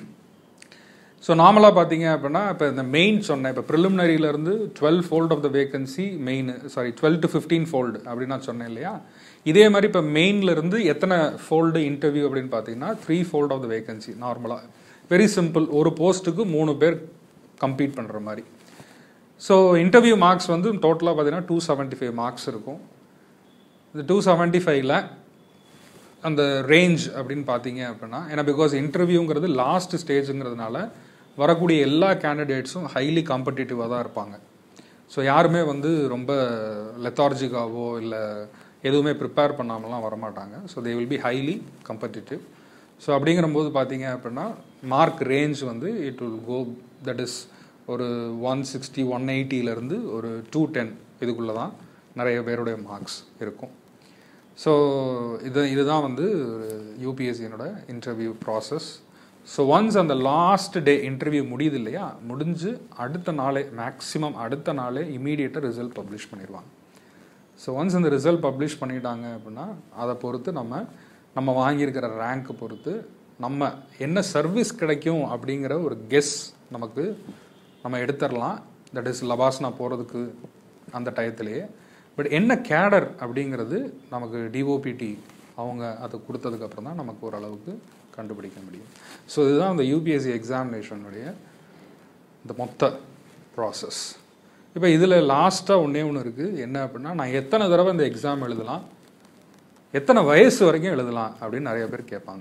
ஸோ நார்மலாக பார்த்தீங்க அப்படின்னா இப்போ இந்த மெயின் சொன்னேன் இப்போ ப்ரிலிமினரியிலேருந்து twelve fold of the vacancy main sorry twelve to fifteen fold அப்படின்னு நான் சொன்னேன் இல்லையா இதே மாதிரி இப்போ மெயின்லேருந்து எத்தனை ஃபோல்டு இன்டர்வியூ அப்படின்னு பார்த்தீங்கன்னா three fold of the vacancy நார்மலாக வெரி சிம்பிள் ஒரு போஸ்ட்டுக்கு மூணு பேர் கம்பீட் பண்ணுற மாதிரி ஸோ இன்டர்வியூ மார்க்ஸ் வந்து டோட்டலாக பார்த்தீங்கன்னா டூ செவன்ட்டி ஃபைவ் மார்க்ஸ் இருக்கும் இந்த டூ செவன்ட்டி ஃபைவ்ல அந்த ரேஞ்ச் அப்படின்னு பார்த்தீங்க அப்படின்னா ஏன்னா பிகாஸ் இன்டர்வியூங்கிறது லாஸ்ட் ஸ்டேஜுங்கிறதுனால வரக்கூடிய எல்லா கேண்டிடேட்ஸும் ஹைலி காம்படிட்டிவாக தான் இருப்பாங்க ஸோ யாருமே வந்து ரொம்ப லெத்தார்ஜிக்காவோ இல்லை எதுவுமே ப்ரிப்பேர் பண்ணாமலாம் வரமாட்டாங்க so they will be highly competitive so அப்படிங்கிறம்போது பார்த்தீங்க அப்படின்னா மார்க் ரேஞ்ச் வந்து it will go that is ஒரு ஒன் சிக்ஸ்டி ஒன் எயிட்டியிலேருந்து ஒரு டூ டென் இதுக்குள்ளே தான் நிறைய பேருடைய மார்க்ஸ் இருக்கும் ஸோ இது இதுதான் வந்து யூபிஎஸ்சியினோட இன்டர்வியூ ப்ராசஸ் ஸோ ஒன்ஸ் அந்த லாஸ்ட் டே இன்டர்வியூ முடியுது இல்லையா முடிஞ்சு அடுத்த நாளே மேக்ஸிமம் அடுத்த நாளே இமீடியட்டாக ரிசல்ட் பப்ளிஷ் பண்ணிடுவாங்க ஸோ ஒன்ஸ் அந்த ரிசல்ட் பப்ளிஷ் பண்ணிட்டாங்க அப்படின்னா அதை பொறுத்து நம்ம நம்ம வாங்கியிருக்கிற ரேங்க்கு பொறுத்து நம்ம என்ன சர்வீஸ் கிடைக்கும் அப்படிங்கிற ஒரு கெஸ் நமக்கு நம்ம எடுத்துடலாம் தட் இஸ் லபாஸ்னா போகிறதுக்கு அந்த டயத்திலேயே பட் என்ன கேடர் அப்படிங்கிறது நமக்கு டிஓபிடி அவங்க அதை கொடுத்ததுக்கப்புறம் தான் நமக்கு ஓரளவுக்கு கண்டுபிடிக்க முடியும் ஸோ இதுதான் அந்த யூபிஎஸ்சி எக்ஸாமினேஷனுடைய இந்த மொத்த ப்ராசஸ் இப்போ இதில் லாஸ்ட்டாக ஒன்றே ஒன்று இருக்குது என்ன அப்படின்னா நான் எத்தனை தடவை இந்த எக்ஸாம் எழுதலாம் எத்தனை வயசு வரைக்கும் எழுதலாம் அப்படின்னு நிறைய பேர் கேட்பாங்க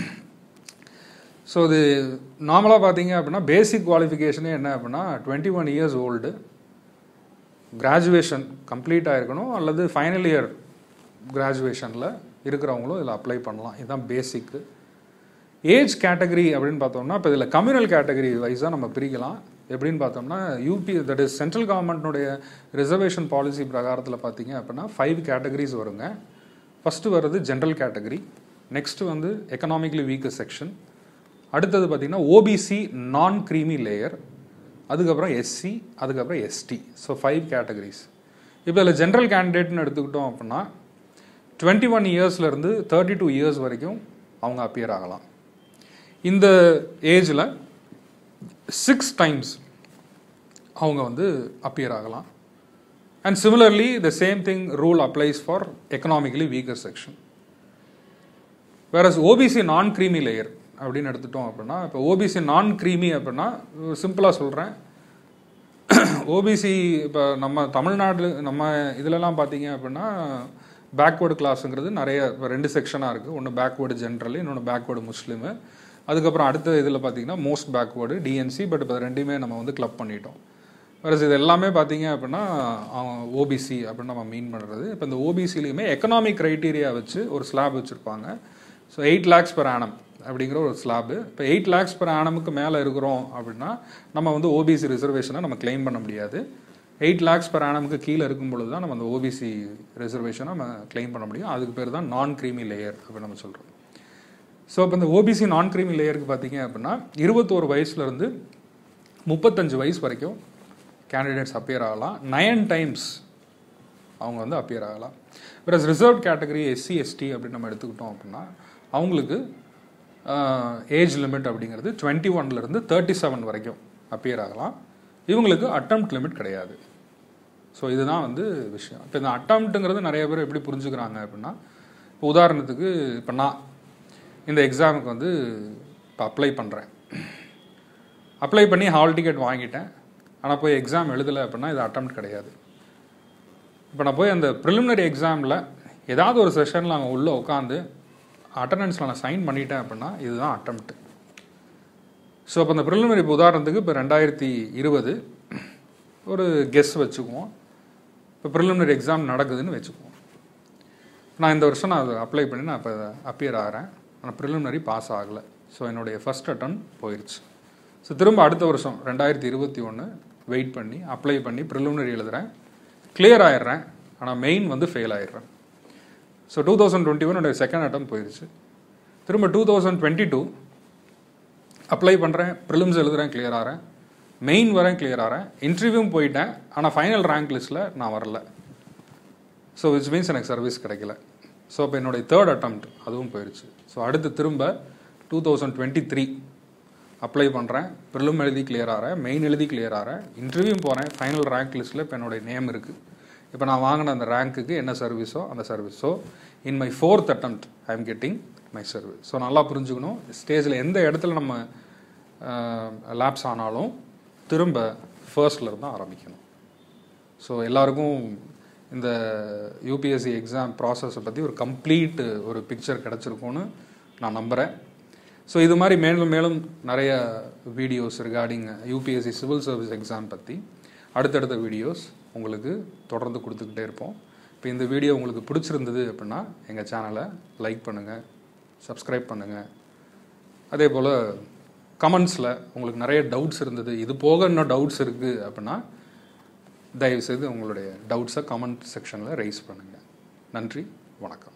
ஸோ இது நார்மலாக பார்த்தீங்க அப்படின்னா பேசிக் குவாலிஃபிகேஷனே என்ன அப்படின்னா twenty one years old graduation complete ஆகிருக்கணும் அல்லது ஃபைனல் இயர் கிராஜுவேஷனில் இருக்கிறவங்களும் இதில் அப்ளை பண்ணலாம் இதுதான் பேசிக்கு ஏஜ் கேட்டகரி அப்படின்னு பார்த்தோம்னா இப்போ இதில் கம்யூனல் கேட்டகரி வைஸாக நம்ம பிரிக்கலாம் எப்படின்னு பார்த்தோம்னா யூபி தட் இஸ் சென்ட்ரல் கவர்மெண்ட்னுடைய ரிசர்வேஷன் பாலிசி பிரகாரத்தில் பார்த்தீங்க அப்படின்னா ஃபைவ் கேட்டகரிஸ் வருங்க ஃபஸ்ட்டு வர்றது ஜென்ரல் கேட்டகரி நெக்ஸ்ட்டு வந்து எக்கனாமிக்லி வீக்கர் செக்ஷன் அடுத்தது பார்த்தீங்கன்னா ஓபிசி நான் க்ரீமி லேயர் அதுக்கப்புறம் எஸ்சி அதுக்கப்புறம் எஸ்டி ஸோ ஃபைவ் கேட்டகரிஸ் இப்போ இதில் ஜென்ரல் கேண்டிடேட்னு எடுத்துக்கிட்டோம் அப்படின்னா டுவெண்ட்டி ஒன் இயர்ஸ்லேருந்து தேர்ட்டி டூ இயர்ஸ் வரைக்கும் அவங்க அப்பியர் ஆகலாம் இந்த ஏஜில் சிக்ஸ் டைம்ஸ் அவங்க வந்து அப்பியர் ஆகலாம் and similarly the same thing rule applies for economically weaker section வேற ஓபிசி நான் க்ரீமி லேயர் அப்படின்னு எடுத்துட்டோம் அப்படின்னா இப்போ ஓபிசி நான் க்ரீமி அப்படின்னா சிம்பிளாக சொல்கிறேன் ஓபிசி இப்போ நம்ம தமிழ்நாடு நம்ம இதிலலாம் பார்த்தீங்க அப்படின்னா பேக்வேர்டு கிளாஸுங்கிறது நிறைய இப்போ ரெண்டு செக்ஷனாக இருக்குது ஒன்று பேக்வேர்டு ஜென்ரல் இன்னொன்று பேக்வேர்டு முஸ்லீமு அதுக்கப்புறம் அடுத்த இதில் பார்த்தீங்கன்னா மோஸ்ட் பேக்வேர்டு டிஎன்சி பட் இப்போ ரெண்டுமே நம்ம வந்து கிளப் பண்ணிட்டோம் வேறு இது எல்லாமே பார்த்தீங்க அப்படின்னா ஓபிசி அப்படின்னு நம்ம மீன் பண்ணுறது இப்போ இந்த ஓபிசிலையுமே எக்கனாமிக் க்ரைட்டீரியா வச்சு ஒரு ஸ்லாப் வச்சுருப்பாங்க so eight lakhs per annum அப்படிங்கிற ஒரு ஸ்லாபு இப்போ எயிட் லேக்ஸ் பெர் ஆனமுக்கு மேலே இருக்கிறோம் அப்படின்னா நம்ம வந்து ஓபிசி ரிசர்வேஷனை நம்ம கிளைம் பண்ண முடியாது எயிட் லேக்ஸ் பெர் ஆனமுக்கு கீழே இருக்கும் பொழுது தான் நம்ம அந்த ஓபிசி ரிசர்வேஷனை நம்ம கிளைம் பண்ண முடியும் அதுக்கு பேர் தான் நான் க்ரீமி லேயர் அப்படின்னு நம்ம சொல்கிறோம் ஸோ இப்போ இந்த ஓபிசி நான் க்ரீமி லேயருக்கு பார்த்தீங்க அப்படின்னா இருபத்தோரு வயசுலேருந்து முப்பத்தஞ்சு வயசு வரைக்கும் கேண்டிடேட்ஸ் அப்பியர் ஆகலாம் நயன் டைம்ஸ் அவங்க வந்து அப்பியர் ஆகலாம் வேறு ரிசர்வ் கேட்டகரி எஸ்சி எஸ்டி அப்படின்னு நம்ம எடுத்துக்கிட்டோம் அப்படின்னா அவங்களுக்கு ஏஜ் லிமிட் அப்படிங்கிறது டுவெண்ட்டி ஒன்லேருந்து தேர்ட்டி செவன் வரைக்கும் அப்பியர் ஆகலாம் இவங்களுக்கு அட்டம்ப்ட் லிமிட் கிடையாது ஸோ இதுதான் வந்து விஷயம் இப்போ இந்த அட்டம்ப்ட்டுங்கிறது நிறைய பேர் எப்படி புரிஞ்சுக்கிறாங்க அப்படின்னா இப்போ உதாரணத்துக்கு இப்போ நான் இந்த எக்ஸாமுக்கு வந்து இப்போ அப்ளை பண்ணுறேன் அப்ளை பண்ணி ஹால் டிக்கெட் வாங்கிட்டேன் ஆனால் போய் எக்ஸாம் எழுதலை அப்படின்னா இது அட்டம்ப்ட் கிடையாது இப்போ நான் போய் அந்த ப்ரிலிமினரி எக்ஸாமில் ஏதாவது ஒரு செஷனில் அங்கே உள்ளே உட்காந்து அட்டண்டன்ஸில் நான் சைன் பண்ணிட்டேன் அப்படின்னா இதுதான் அட்டம்ப்ட் ஸோ அப்போ அந்த ப்ரிலிமினரி இப்போ உதாரணத்துக்கு இப்போ ரெண்டாயிரத்தி இருபது ஒரு கெஸ் வச்சுக்குவோம் இப்போ ப்ரிலிமினரி எக்ஸாம் நடக்குதுன்னு வச்சுக்குவோம் நான் இந்த வருஷம் நான் அதை அப்ளை பண்ணி நான் இப்போ அப்பியர் ஆகிறேன் ஆனால் ப்ரிலிமினரி பாஸ் ஆகலை ஸோ என்னுடைய ஃபஸ்ட் அட்டன் போயிடுச்சு ஸோ திரும்ப அடுத்த வருஷம் ரெண்டாயிரத்தி இருபத்தி ஒன்று வெயிட் பண்ணி அப்ளை பண்ணி ப்ரிலிமினரி எழுதுகிறேன் கிளியர் ஆயிடுறேன் ஆனால் மெயின் வந்து ஃபெயில் ஆயிடுறேன் so two thousand twenty one என்னுடைய செகண்ட் அட்டம் போயிடுச்சு திரும்ப two thousand twenty two apply பண்ணுறேன் ப்ரிலிம்ஸ் எழுதுறேன் கிளியர் ஆகிறேன் மெயின் வரேன் கிளியர் ஆகிறேன் இன்டர்வியூவும் போயிட்டேன் ஆனால் ஃபைனல் ரேங்க் லிஸ்ட்டில் நான் வரல ஸோ விச் மீன்ஸ் எனக்கு சர்வீஸ் கிடைக்கல ஸோ அப்போ என்னுடைய தேர்ட் அட்டம்ப்ட் அதுவும் போயிடுச்சு ஸோ அடுத்து திரும்ப two thousand twenty three apply பண்ணுறேன் ப்ரிலும் எழுதி கிளியர் ஆகிறேன் மெயின் எழுதி கிளியர் ஆகிறேன் இன்டர்வியூ போகிறேன் ஃபைனல் ரேங்க் லிஸ்ட்டில் இப்போ என்னுடைய நேம் இருக்குது இப்போ நான் வாங்கின அந்த ரேங்க்குக்கு என்ன சர்வீஸோ அந்த service so in my fourth attempt I am getting my service so நல்லா புரிஞ்சுக்கணும் ஸ்டேஜில் எந்த இடத்துல நம்ம லேப்ஸ் ஆனாலும் திரும்ப ஃபர்ஸ்ட்ல இருந்து ஆரம்பிக்கணும் ஸோ எல்லாருக்கும் இந்த யூபிஎஸ்சி எக்ஸாம் ப்ராசஸை பற்றி ஒரு கம்ப்ளீட் ஒரு பிக்சர் கிடச்சிருக்கும்னு நான் நம்புகிறேன் ஸோ இது மாதிரி மேலும் மேலும் நிறைய videos recording UPSC civil service exam பற்றி அடுத்தடுத்த வீடியோஸ் உங்களுக்கு தொடர்ந்து கொடுத்துக்கிட்டே இருப்போம் இப்போ இந்த வீடியோ உங்களுக்கு பிடிச்சிருந்தது அப்படின்னா எங்கள் சேனலை லைக் பண்ணுங்கள் சப்ஸ்கிரைப் பண்ணுங்கள் அதே போல் கமெண்ட்ஸில் உங்களுக்கு நிறைய டவுட்ஸ் இருந்தது இது போக இன்னும் டவுட்ஸ் இருக்குது அப்படின்னா தயவுசெய்து உங்களுடைய டவுட்ஸை கமெண்ட் செக்ஷனில் ரைஸ் பண்ணுங்கள் நன்றி வணக்கம்